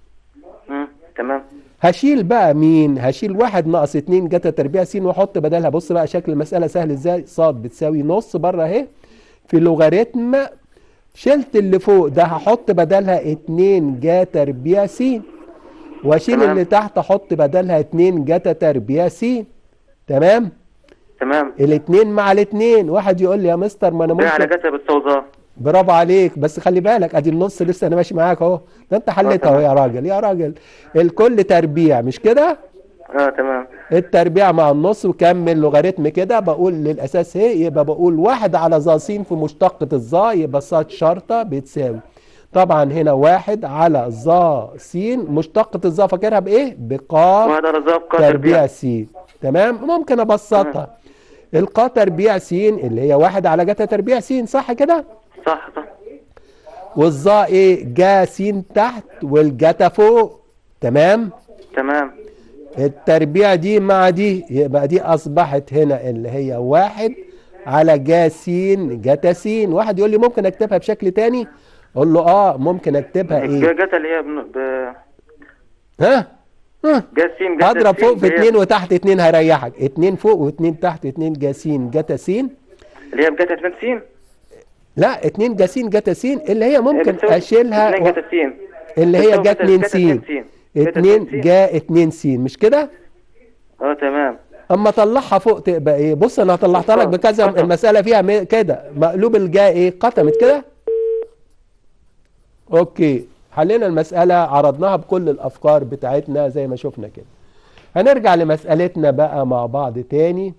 مم. تمام هشيل بقى مين هشيل 1 ناقص 2 جتا تربيع س واحط بدلها بص بقى شكل المساله سهل ازاي ص بتساوي نص بره اهي في لوغاريتم شلت اللي فوق ده هحط بدلها 2 جا تربيع س واشيل تمام. اللي تحت احط بدلها 2 جتا تربيع س تمام تمام الاتنين مع الاتنين واحد يقول لي يا مستر ما انا ده على ممكن جتا بتساوي ظا برافو عليك بس خلي بالك ادي النص لسه انا ماشي معاك اهو ده انت حليتها اهو يا راجل يا راجل الكل تربيع مش كده اه تمام التربيع مع النص وكمل لوغاريتم كده بقول للاساس هي يبقى بقول واحد على ظا س في مشتقة الظا يبقى ص شرطة بتساوي طبعا هنا واحد على ظا س مشتقة الظا فاكرها بايه؟ بقاف واحد على ظا بقا تربيع تربيع س تمام ممكن ابسطها القا تربيع س اللي هي واحد على جتا تربيع س صح كده؟ صح صح والظا ايه؟ جا س تحت والجتا فوق تمام؟ تمام التربيع دي مع دي يبقى دي اصبحت هنا اللي هي واحد على جا س جتا س واحد يقول لي ممكن اكتبها بشكل تاني اقول له اه ممكن اكتبها ايه جتا اللي هي بن... ب... ها ها جا سين جتا هضرب سين فوق في اللي هي- اتنين وتحت اتنين هيريحك اتنين فوق واتنين تحت اتنين جاسين جتا سين اللي هي بجتا 2 سين لا اتنين جاسين جتا سين اللي هي ممكن بتساوي اشيلها اتنين و... جتا سين اللي هي بتساوي جا جتا- اتنين جتا سين سين. جتا اتنين سين. جا اتنين سين مش كده اه تمام اما اطلعها فوق تبقى ايه بص انا طلعتها لك قطع. بكذا قطع. المساله فيها م- كده مقلوب الجا ايه قطمت كده اوكي حلينا المسألة عرضناها بكل الأفكار بتاعتنا زي ما شفنا كده هنرجع لمسألتنا بقى مع بعض تاني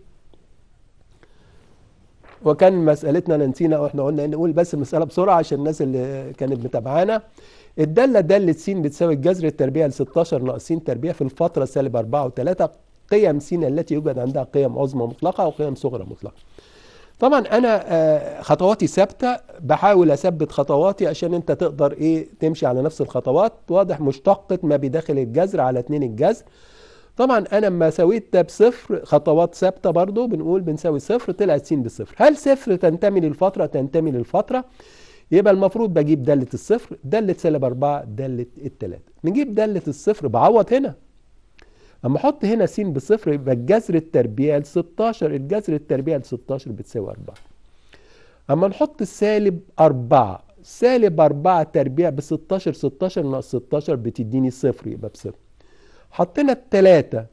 وكان مسألتنا أنا نسينا واحنا قلنا نقول بس المسألة بسرعة عشان الناس اللي كانت متابعانا الدالة دالة س بتساوي الجذر التربيع ل 16 ناقص س تربيع في الفترة سالب 4 و3 قيم س التي يوجد عندها قيم عظمى مطلقة وقيم صغرى مطلقة طبعا انا آه، خطواتي ثابته بحاول اثبت خطواتي عشان انت تقدر ايه تمشي على نفس الخطوات واضح مشتقه ما بداخل الجذر على 2 الجذر طبعا انا لما سويت ده بصفر خطوات ثابته برضو بنقول بنساوي صفر طلعت س بصفر هل صفر تنتمي للفتره تنتمي للفتره يبقى المفروض بجيب داله الصفر داله سالب 4 داله الثلاثه نجيب داله الصفر بعوض هنا اما احط هنا س بصفر يبقى الجذر التربيع ل 16 الجذر التربيع ل 16 بتساوي 4 اما نحط السالب 4 سالب 4 تربيع ب 16 16 ناقص 16 بتديني صفر يبقى بصفر حطينا التلاتة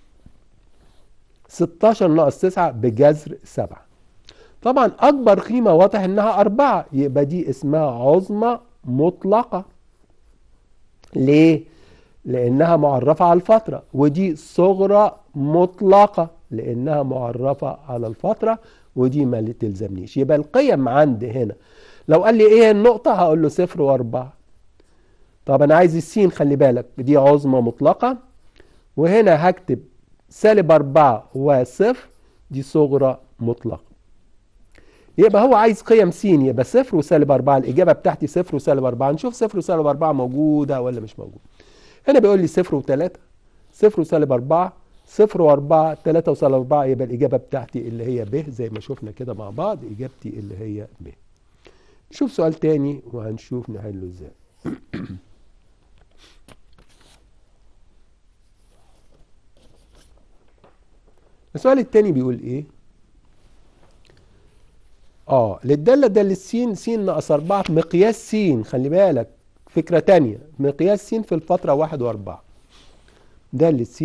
16 ناقص 9 بجذر 7 طبعا اكبر قيمة واضح انها 4 يبقى دي اسمها عظمى مطلقة ليه؟ لانها معرفة على الفترة ودي صغرى مطلقة لانها معرفة على الفترة ودي ما اللي تلزمنيش يبقى القيم عندي هنا لو قال لي ايه النقطة هقول له صفر واربعة طب انا عايز السين خلي بالك دي عظمى مطلقة وهنا هكتب سالب أربعة وصفر دي صغرى مطلقة يبقى هو عايز قيم س يبقى صفر وسالب أربعة الإجابة بتاعتي صفر وسالب أربعة نشوف صفر وسالب أربعة موجودة ولا مش موجودة هنا بيقول لي صفر وتلاتة صفر وسالب أربعة صفر وأربعة تلاتة وسالب أربعة يبقى الإجابة بتاعتي اللي هي ب زي ما شفنا كده مع بعض إجابتي اللي هي ب نشوف سؤال تاني وهنشوف نحله ازاي السؤال التاني بيقول ايه اه للدالة دالة س س ناقص أربعة مقياس س خلي بالك فكرة تانية مقياس س في الفترة واحد وأربعة دالة س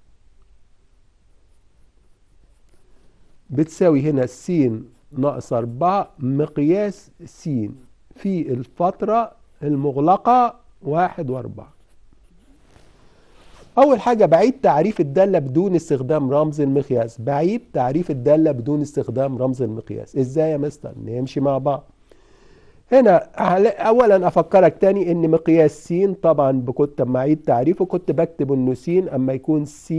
بتساوي هنا س ناقص أربعة مقياس س في الفترة المغلقة واحد وأربعة أول حاجة بعيد تعريف الدالة بدون استخدام رمز المقياس بعيد تعريف الدالة بدون استخدام رمز المقياس إزاي يا مستر نمشي مع بعض هنا أولا أفكرك تاني إن مقياس س طبعا كنت لما أعيد تعريفه كنت بكتب إنه س أما يكون س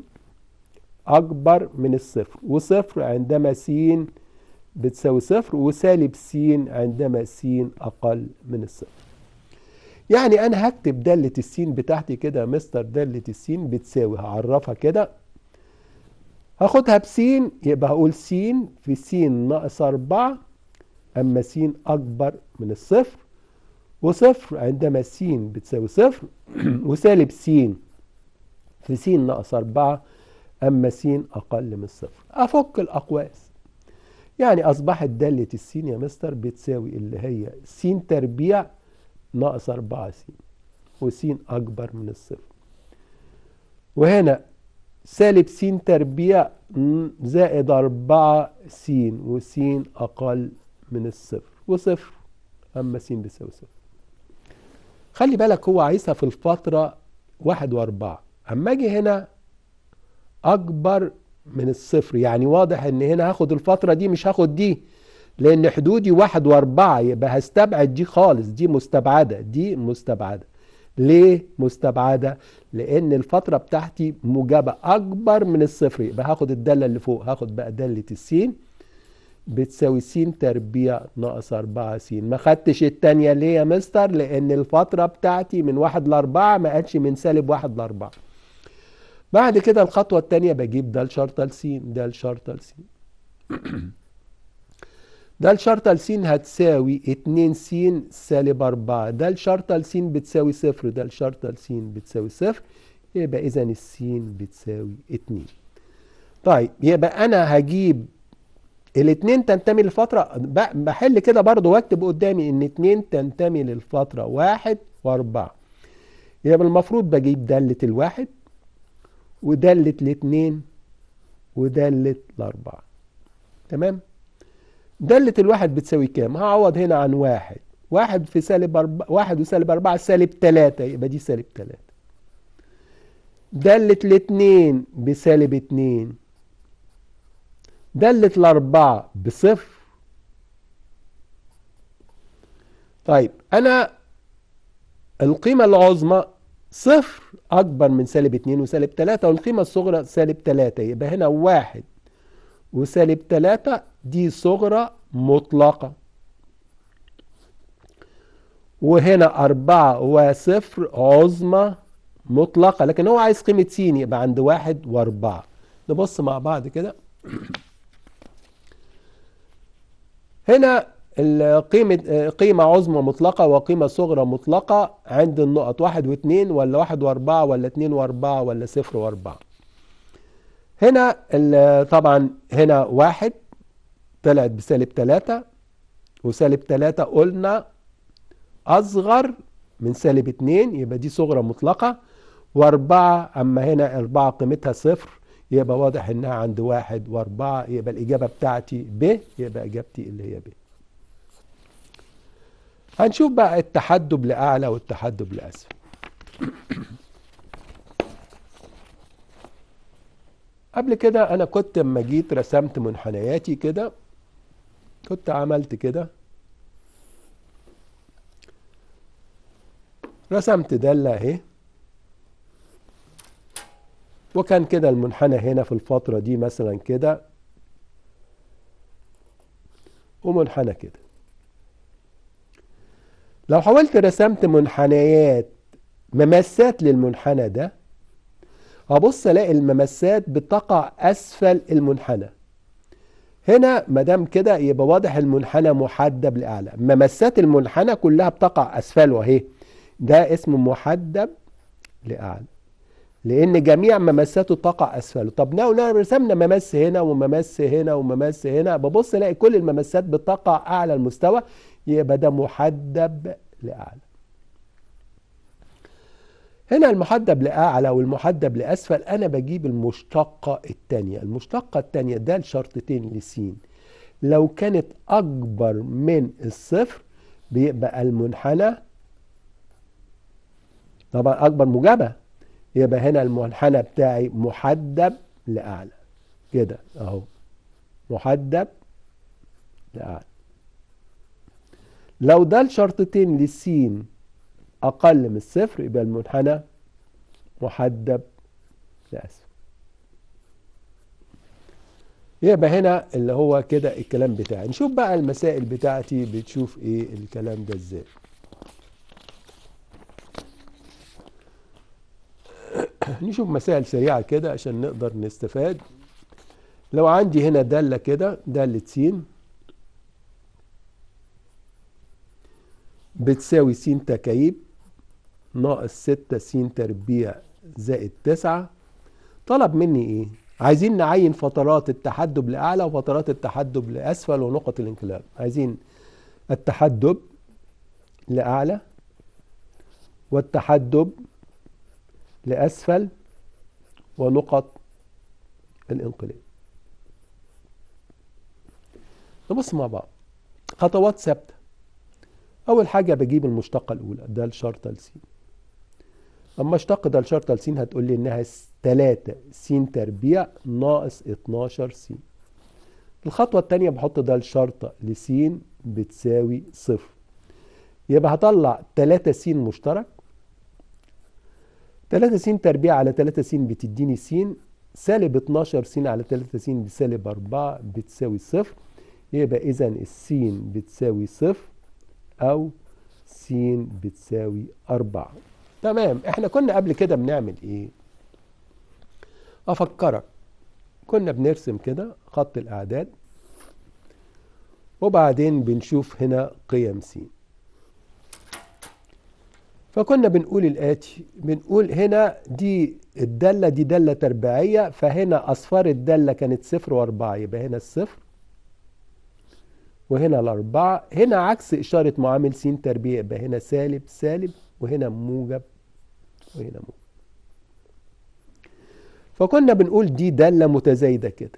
أكبر من الصفر وصفر عندما س بتساوي صفر وسالب س عندما س أقل من الصفر يعني أنا هكتب دالة السين بتاعتي كده يا مستر دالة السين بتساوي هعرفها كده هاخدها بسين يبقى هقول س في س ناقص أربعة أما س أكبر من الصفر وصفر عندما س بتساوي صفر وسالب س في س ناقص أربعة أما س أقل من الصفر أفك الأقواس يعني أصبحت دالة السين يا مستر بتساوي اللي هي س تربيع ناقص أربعة س وس أكبر من الصفر وهنا سالب س تربيع زائد أربعة س وس أقل من الصفر وصفر أما س بتساوي صفر خلي بالك هو عايزها في الفترة واحد وأربعة أما أجي هنا أكبر من الصفر يعني واضح ان هنا هاخد الفترة دي مش هاخد دي لان حدودي واحد واربعة يبقى هستبعد دي خالص دي مستبعدة دي مستبعدة ليه مستبعدة لان الفترة بتاعتي موجبة اكبر من الصفر يبقى هاخد الدالة اللي فوق هاخد بقى دالة السين بتساوي س تربيع ناقص أربعة س ما خدتش التانية ليه يا مستر لان الفترة بتاعتي من واحد لأربعة ما قالش من سالب واحد لأربعة بعد كده الخطوة التانية بجيب ده الشرطة لسين ده الشرطة لسين ده الشرطة لسين هتساوي اتنين س سالب أربعة ده الشرطة لسين بتساوي صفر ده الشرطة لسين بتساوي صفر يبقى إذا السين بتساوي اتنين طيب يبقى أنا هجيب الاتنين تنتمي للفترة بحل كده برضو واكتب قدامي إن اتنين تنتمي للفترة واحد وأربعة يبقى المفروض بجيب دالة الواحد ودالة الاتنين ودالة الأربعة تمام دالة الواحد بتساوي كام هعوض هنا عن واحد واحد في سالب أربعة واحد وسالب أربعة سالب تلاتة يبقى دي سالب تلاتة دالة الاتنين بسالب اتنين دالة الأربعة بصفر طيب أنا القيمة العظمى صفر أكبر من سالب اتنين وسالب تلاتة والقيمة الصغرى سالب تلاتة يبقى هنا واحد وسالب تلاتة دي صغرى مطلقة وهنا أربعة وصفر عظمى مطلقة لكن هو عايز قيمة س يبقى عند واحد وأربعة نبص مع بعض كده هنا القيمة قيمة عظمى مطلقة وقيمة صغرى مطلقة عند النقط واحد واثنين ولا واحد واربعة ولا اتنين واربعة ولا صفر واربعة هنا طبعا هنا واحد طلعت بسالب تلاتة وسالب تلاتة قلنا أصغر من سالب اتنين يبقى دي صغرى مطلقة واربعة أما هنا أربعة قيمتها صفر يبقى واضح إنها عند واحد واربعة يبقى الإجابة بتاعتي ب يبقى إجابتي اللي هي ب هنشوف بقى التحدب لأعلى والتحدب لأسفل قبل كده أنا كنت لما جيت رسمت منحنياتي كده كنت عملت كده رسمت دالة اهي وكان كده المنحنى هنا في الفترة دي مثلا كده ومنحنى كده لو حاولت رسمت منحنيات ممسات للمنحنى ده هبص الاقي الممسات بتقع اسفل المنحنى هنا ما دام كده يبقى واضح المنحنى محدب لاعلى ممسات المنحنى كلها بتقع اسفله اهي ده اسمه محدب لاعلى لان جميع ممساته تقع اسفله طب لو رسمنا ممس هنا وممس هنا وممس هنا ببص الاقي كل الممسات بتقع اعلى المستوى يبقى ده محدب لاعلى هنا المحدب لاعلى والمحدب لاسفل انا بجيب المشتقه الثانيه المشتقه الثانيه ده لشرطتين لسين لو كانت اكبر من الصفر بيبقى المنحنى طبعا اكبر موجبه يبقى هنا المنحنى بتاعي محدب لاعلى كده اهو محدب لاعلى لو ده الشرطتين للسين اقل من الصفر يبقى المنحنى محدب لاسفل يبقى هنا اللي هو كده الكلام بتاعي نشوف بقى المسائل بتاعتي بتشوف ايه الكلام ده ازاي نشوف مسائل سريعة كده عشان نقدر نستفاد لو عندي هنا دالة كده دالة س بتساوي س تكعيب ناقص ستة س تربيع زائد تسعة طلب مني ايه عايزين نعين فترات التحدب لأعلى وفترات التحدب لأسفل ونقط الانقلاب عايزين التحدب لأعلى والتحدب لأسفل ونقط الانقلاب نبص مع بعض خطوات ثابتة أول حاجة بجيب المشتقة الأولى ده الشرطة لس أما اشتق ده الشرطة لس هتقول لي إنها 3 س تربيع ناقص 12 س الخطوة الثانية بحط ده الشرطة لس بتساوي صفر يبقى هطلع 3 س مشترك 3 س تربيع على 3 س بتديني س سالب 12 س على 3 س بسالب 4 بتساوي صفر يبقى إذا السين بتساوي صفر أو س بتساوي 4 تمام احنا كنا قبل كده بنعمل ايه افكرك كنا بنرسم كده خط الاعداد وبعدين بنشوف هنا قيم س فكنا بنقول الآتي بنقول هنا دي الدالة دي دالة تربيعية فهنا أصفار الدالة كانت صفر وأربعة يبقى هنا الصفر وهنا الأربعة هنا عكس إشارة معامل س تربيع يبقى هنا سالب سالب وهنا موجب وهنا موجب فكنا بنقول دي دالة متزايدة كده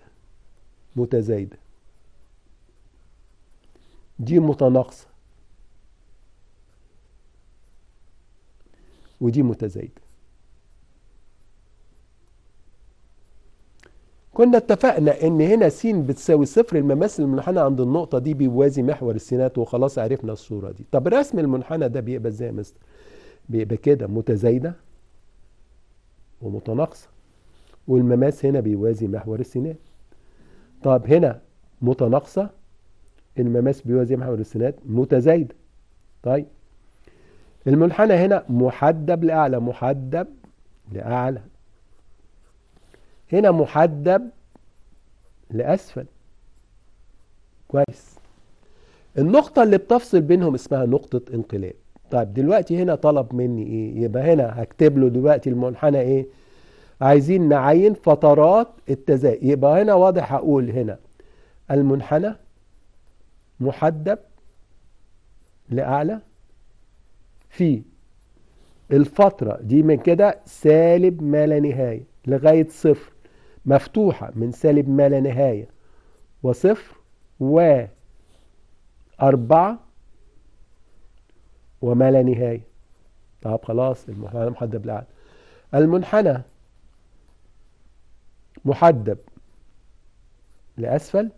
متزايدة دي متناقصة ودي متزايدة كنا اتفقنا ان هنا س بتساوي صفر المماثل المنحنى عند النقطة دي بيوازي محور السينات وخلاص عرفنا الصورة دي طب رسم المنحنى ده بيبقى ازاي يا مستر بيبقى كده متزايدة ومتناقصة والمماس هنا بيوازي محور السينات طب هنا متناقصة المماس بيوازي محور السينات متزايدة طيب المنحنى هنا محدب لأعلى محدب لأعلى هنا محدب لأسفل كويس النقطة اللي بتفصل بينهم اسمها نقطة انقلاب طيب دلوقتي هنا طلب مني ايه يبقى هنا هكتب له دلوقتي المنحنى ايه عايزين نعين فترات التزايد يبقى هنا واضح هقول هنا المنحنى محدب لأعلى في الفترة دي من كده سالب ما لا نهاية لغاية صفر مفتوحة من سالب ما لا نهاية وصفر و أربعة وما لا نهاية طب خلاص المنحنى محدب لأعلى المنحنى محدب لأسفل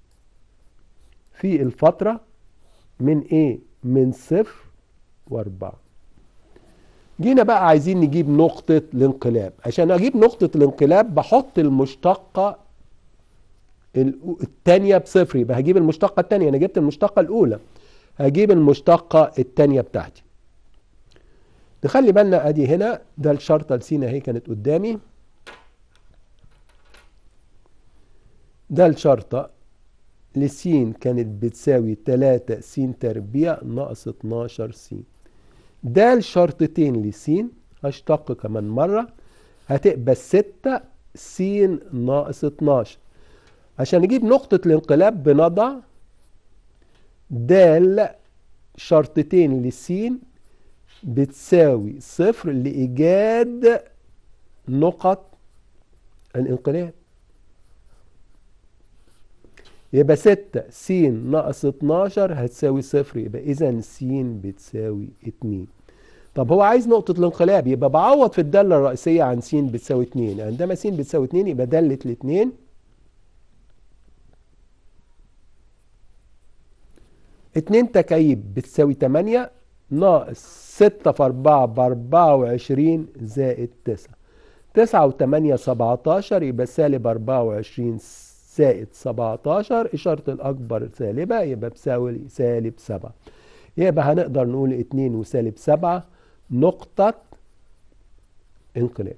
في الفترة من ايه من صفر واربعة جينا بقى عايزين نجيب نقطة الانقلاب عشان اجيب نقطة الانقلاب بحط المشتقة التانية بصفر يبقى هجيب المشتقة التانية انا جبت المشتقة الاولى هجيب المشتقة التانية بتاعتي نخلي بالنا ادي هنا ده الشرطة لسينا اهي كانت قدامي ده الشرطة لسين كانت بتساوي 3 س تربيع ناقص 12 س ده الشرطتين لسين هشتق كمان مرة هتبقى 6 س ناقص 12 عشان نجيب نقطة الانقلاب بنضع دال شرطتين لسين بتساوي صفر لإيجاد نقط الانقلاب يبقى 6 س ناقص 12 هتساوي صفر يبقى إذا س بتساوي 2 طب هو عايز نقطة الانقلاب يبقى بعوض في الدالة الرئيسية عن س بتساوي 2 عندما س بتساوي 2 يبقى دالة الاتنين اتنين تكعيب بتساوي 8 ناقص 6 في 4 ب 24 زائد 9 9 و 8 17 يبقى سالب 24 زائد 17 إشارة الأكبر سالبة يبقى بتساوي سالب 7 يبقى هنقدر نقول 2 وسالب 7 نقطة انقلاب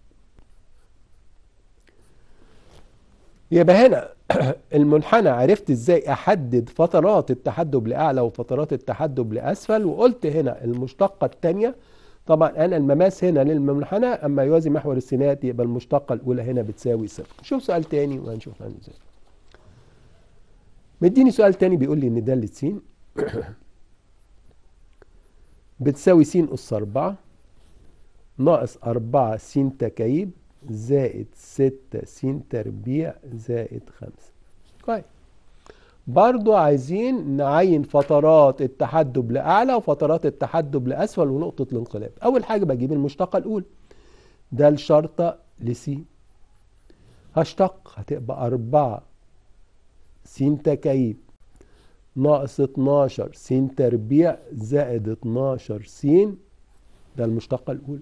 يبقى هنا المنحنى عرفت ازاي احدد فترات التحدب لاعلى وفترات التحدب لاسفل وقلت هنا المشتقة الثانية طبعا انا المماس هنا للمنحنى اما يوازي محور السينات يبقى المشتقة الاولى هنا بتساوي صفر نشوف سؤال تاني وهنشوف هنعمل ازاي مديني سؤال تاني بيقول لي ان دالة س بتساوي س أس 4 ناقص 4 س تكعيب زائد 6 س تربيع زائد 5 كويس برضو عايزين نعين فترات التحدب لأعلى وفترات التحدب لأسفل ونقطة الانقلاب أول حاجة بجيب المشتقة الأولى ده الشرطة لس هشتق هتبقى 4 س تكعيب ناقص 12 س تربيع زائد 12 س ده المشتقة الأولى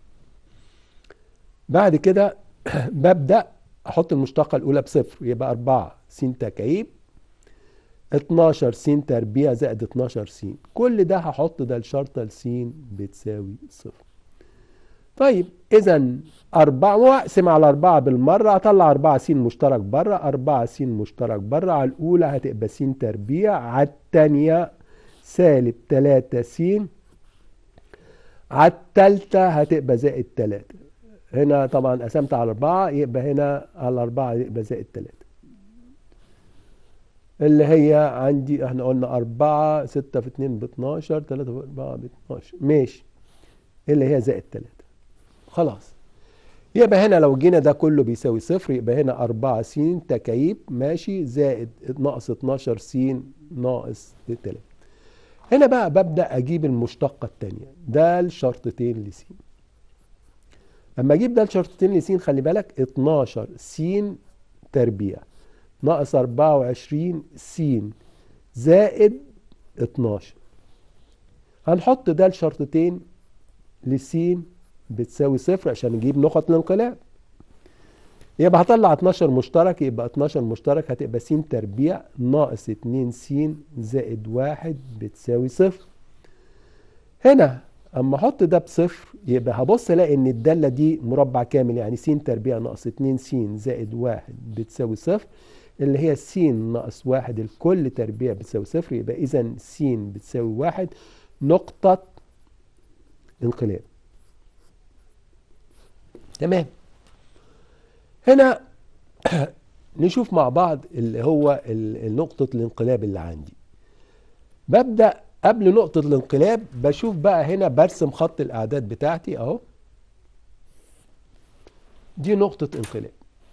بعد كده ببدأ أحط المشتقة الأولى بصفر يبقى 4 س تكعيب 12 س تربيع زائد 12 س كل ده هحط ده الشرطة لس بتساوي صفر طيب إذا 4 وأقسم على 4 بالمرة أطلع 4 س مشترك بره 4 س مشترك بره على الأولى هتبقى س تربيع على الثانية سالب 3 س على الثالثة هتبقى زائد 3 هنا طبعا قسمت على 4 يبقى هنا على 4 يبقى زائد 3 اللي هي عندي احنا قلنا 4 6 في 2 ب 12 3 في 4 ب 12 ماشي اللي هي زائد 3 خلاص يبقى هنا لو جينا ده كله بيساوي صفر يبقى هنا 4 س تكعيب ماشي زائد ناقص 12 س ناقص 3 هنا بقى ببدأ أجيب المشتقة التانية د شرطتين لس أما أجيب د شرطتين لس خلي بالك 12 س تربيع ناقص 24 س زائد 12 هنحط د شرطتين لس بتساوي صفر عشان نجيب نقط الانقلاب يبقى هطلع 12 مشترك يبقى 12 مشترك هتبقى س تربيع ناقص 2 س زائد 1 بتساوي صفر هنا اما احط ده بصفر يبقى هبص الاقي ان الداله دي مربع كامل يعني س تربيع ناقص 2 س زائد 1 بتساوي صفر اللي هي س ناقص 1 الكل تربيع بتساوي صفر يبقى اذا س بتساوي 1 نقطه انقلاب تمام هنا نشوف مع بعض اللي هو نقطة الانقلاب اللي عندي ببدأ قبل نقطة الانقلاب بشوف بقى هنا برسم خط الأعداد بتاعتي أهو دي نقطة انقلاب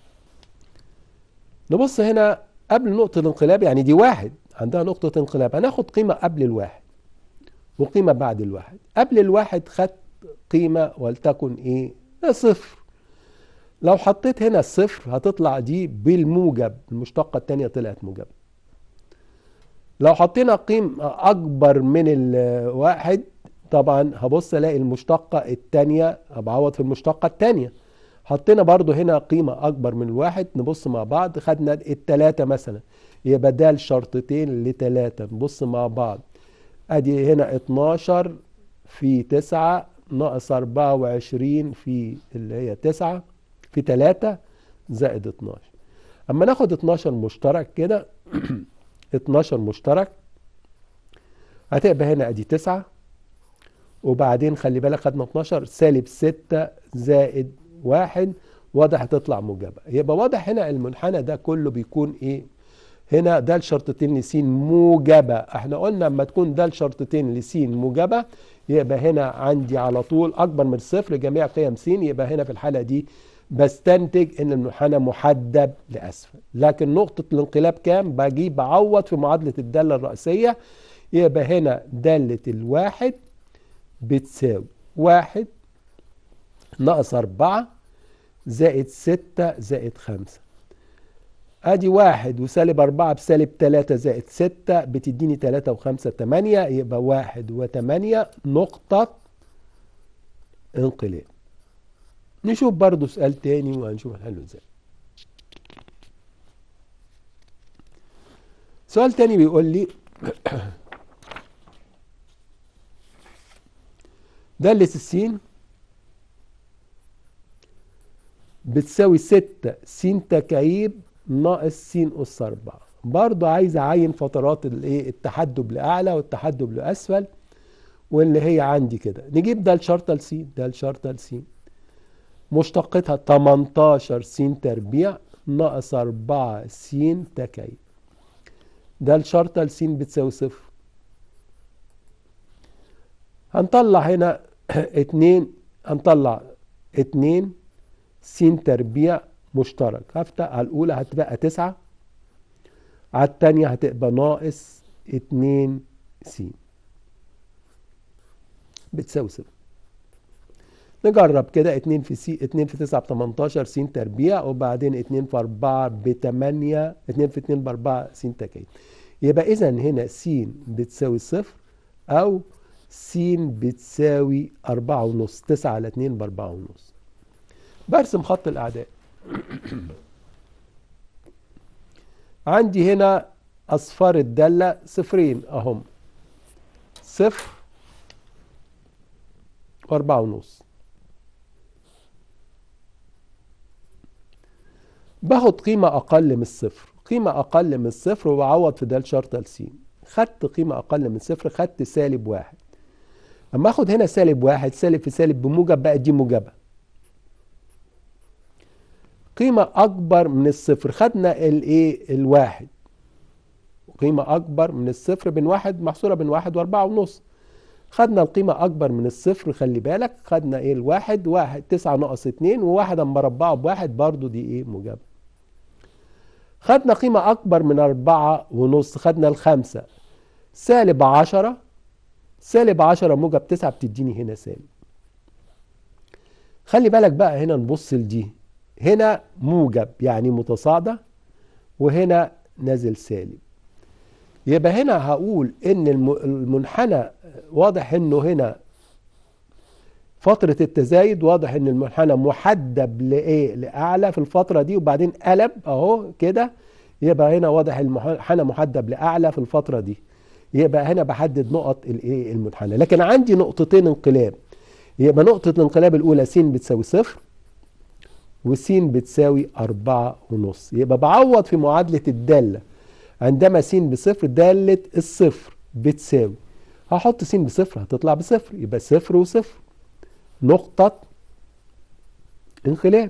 نبص هنا قبل نقطة الانقلاب يعني دي واحد عندها نقطة انقلاب هناخد قيمة قبل الواحد وقيمة بعد الواحد قبل الواحد خدت قيمة ولتكن ايه صفر لو حطيت هنا الصفر هتطلع دي بالموجب المشتقة التانية طلعت موجب لو حطينا قيمة أكبر من الواحد طبعا هبص ألاقي المشتقة التانية بعوض في المشتقة التانية حطينا برضو هنا قيمة أكبر من الواحد نبص مع بعض خدنا التلاتة مثلا يبقى ده شرطتين لتلاتة نبص مع بعض أدي هنا 12 في 9 ناقص 24 في اللي هي 9 في 3 زائد 12 اما ناخد 12 مشترك كده 12 مشترك هتبقى هنا ادي 9 وبعدين خلي بالك خدنا 12 سالب 6 زائد 1 واضح هتطلع موجبه يبقى واضح هنا المنحنى ده كله بيكون ايه هنا ده الشرطتين لس موجبه احنا قلنا اما تكون ده الشرطتين لس موجبه يبقى هنا عندي على طول اكبر من الصفر جميع قيم س يبقى هنا في الحاله دي بستنتج ان المنحنى محدب لاسفل لكن نقطة الانقلاب كام بجيب بعوض في معادلة الدالة الرئيسية يبقى هنا دالة الواحد بتساوي واحد ناقص أربعة زائد ستة زائد خمسة ادي واحد وسالب أربعة بسالب تلاتة زائد ستة بتديني تلاتة وخمسة تمانية يبقى واحد وتمانية نقطة انقلاب نشوف برضو سؤال تاني وهنشوف هنحله ازاي سؤال تاني بيقول لي دالة السين بتساوي ستة س تكعيب ناقص س أس أربعة برضه عايز أعين فترات الإيه التحدب لأعلى والتحدب لأسفل واللي هي عندي كده نجيب ده الشرطة لس ده الشرطة لس مشتقتها 18 س تربيع ناقص 4 س تكعيب ده الشرطة لس بتساوي صفر هنطلع هنا اتنين هنطلع اتنين س تربيع مشترك هفتح على الأولى هتبقى تسعة على التانية هتبقى ناقص اتنين س بتساوي صفر نجرب كده 2 في سي 2 في 9 ب 18 س تربيع وبعدين 2 في 4 ب 8 2 في 2 ب 4 س تكعيب يبقى اذا هنا س بتساوي صفر او س بتساوي 4 ونص 9 على 2 ب 4 ونص برسم خط الاعداد عندي هنا اصفار الداله صفرين اهم صفر واربعة ونص باخد قيمة أقل من الصفر قيمة أقل من الصفر وبعوض في ده شرطة لس خدت قيمة أقل من الصفر خدت سالب واحد أما أخد هنا سالب واحد سالب في سالب بموجب بقى دي موجبة قيمة أكبر من الصفر خدنا الإيه الواحد قيمة أكبر من الصفر بين واحد محصورة بين واحد وأربعة ونص خدنا القيمة أكبر من الصفر خلي بالك خدنا إيه الواحد واحد تسعة ناقص اتنين وواحد أما ربعه بواحد برضو دي إيه موجبة خدنا قيمة أكبر من أربعة ونص خدنا الخمسة سالب عشرة سالب 10 موجب 9 بتديني هنا سالب خلي بالك بقى هنا نبص لدي هنا موجب يعني متصاعدة وهنا نازل سالب يبقى هنا هقول ان الم- المنحنى واضح انه هنا فترة التزايد واضح ان المنحنى محدب لايه لاعلى في الفترة دي وبعدين قلب اهو كده يبقى هنا واضح المنحنى محدب لاعلى في الفترة دي يبقى هنا بحدد نقط الايه المنحنى لكن عندي نقطتين انقلاب يبقى نقطة الانقلاب الأولى س بتساوي صفر وس بتساوي أربعة ونص يبقى بعوض في معادلة الدالة عندما س بصفر دالة الصفر بتساوي هحط س بصفر هتطلع بصفر يبقى صفر وصفر نقطة انقلاب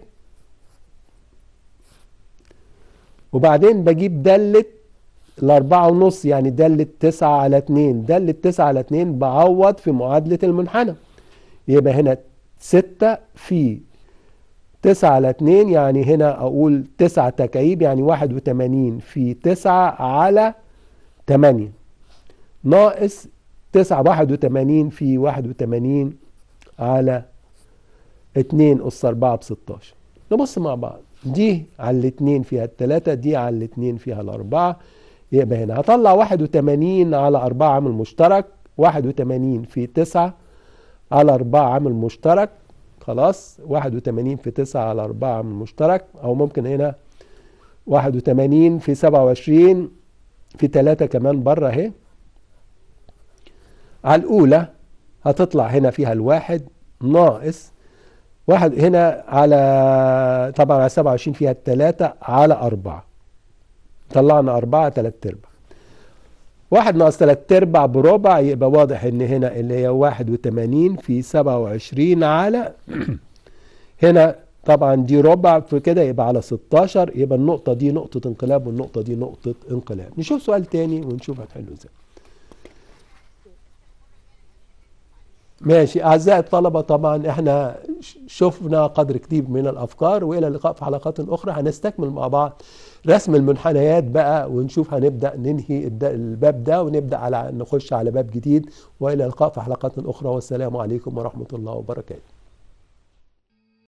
وبعدين بجيب دالة الأربعة ونص يعني دالة تسعة على اتنين دالة تسعة على اتنين بعوض في معادلة المنحنى يبقى هنا ستة في تسعة على اتنين يعني هنا أقول تسعة تكعيب يعني واحد وتمانين في تسعة على تمانية ناقص تسعة واحد وتمانين في واحد وتمانين على اتنين أس أربعة بستاشر نبص مع بعض دي على الاتنين فيها التلاتة دي على الاتنين فيها الأربعة يبقى هنا هطلع واحد وتمانين على أربعة عامل مشترك واحد وتمانين في تسعة على أربعة عامل مشترك خلاص واحد وتمانين في تسعة على أربعة عامل مشترك أو ممكن هنا واحد وتمانين في سبعة وعشرين في تلاتة كمان بره اهي على الأولى هتطلع هنا فيها الواحد ناقص واحد هنا على طبعا على سبعة وعشرين فيها التلاتة على أربعة طلعنا أربعة تلات أرباع واحد ناقص تلات أرباع بربع يبقى واضح إن هنا اللي هي واحد وتمانين في سبعة وعشرين على هنا طبعا دي ربع في كده يبقى على 16 يبقى النقطة دي نقطة انقلاب والنقطة دي نقطة انقلاب نشوف سؤال تاني ونشوف هتحله ازاي ماشي أعزائي الطلبة طبعا احنا شفنا قدر كبير من الأفكار وإلى اللقاء في حلقات أخرى هنستكمل مع بعض رسم المنحنيات بقى ونشوف هنبدأ ننهي الد- الباب ده ونبدأ على نخش على باب جديد وإلى اللقاء في حلقات أخرى والسلام عليكم ورحمة الله وبركاته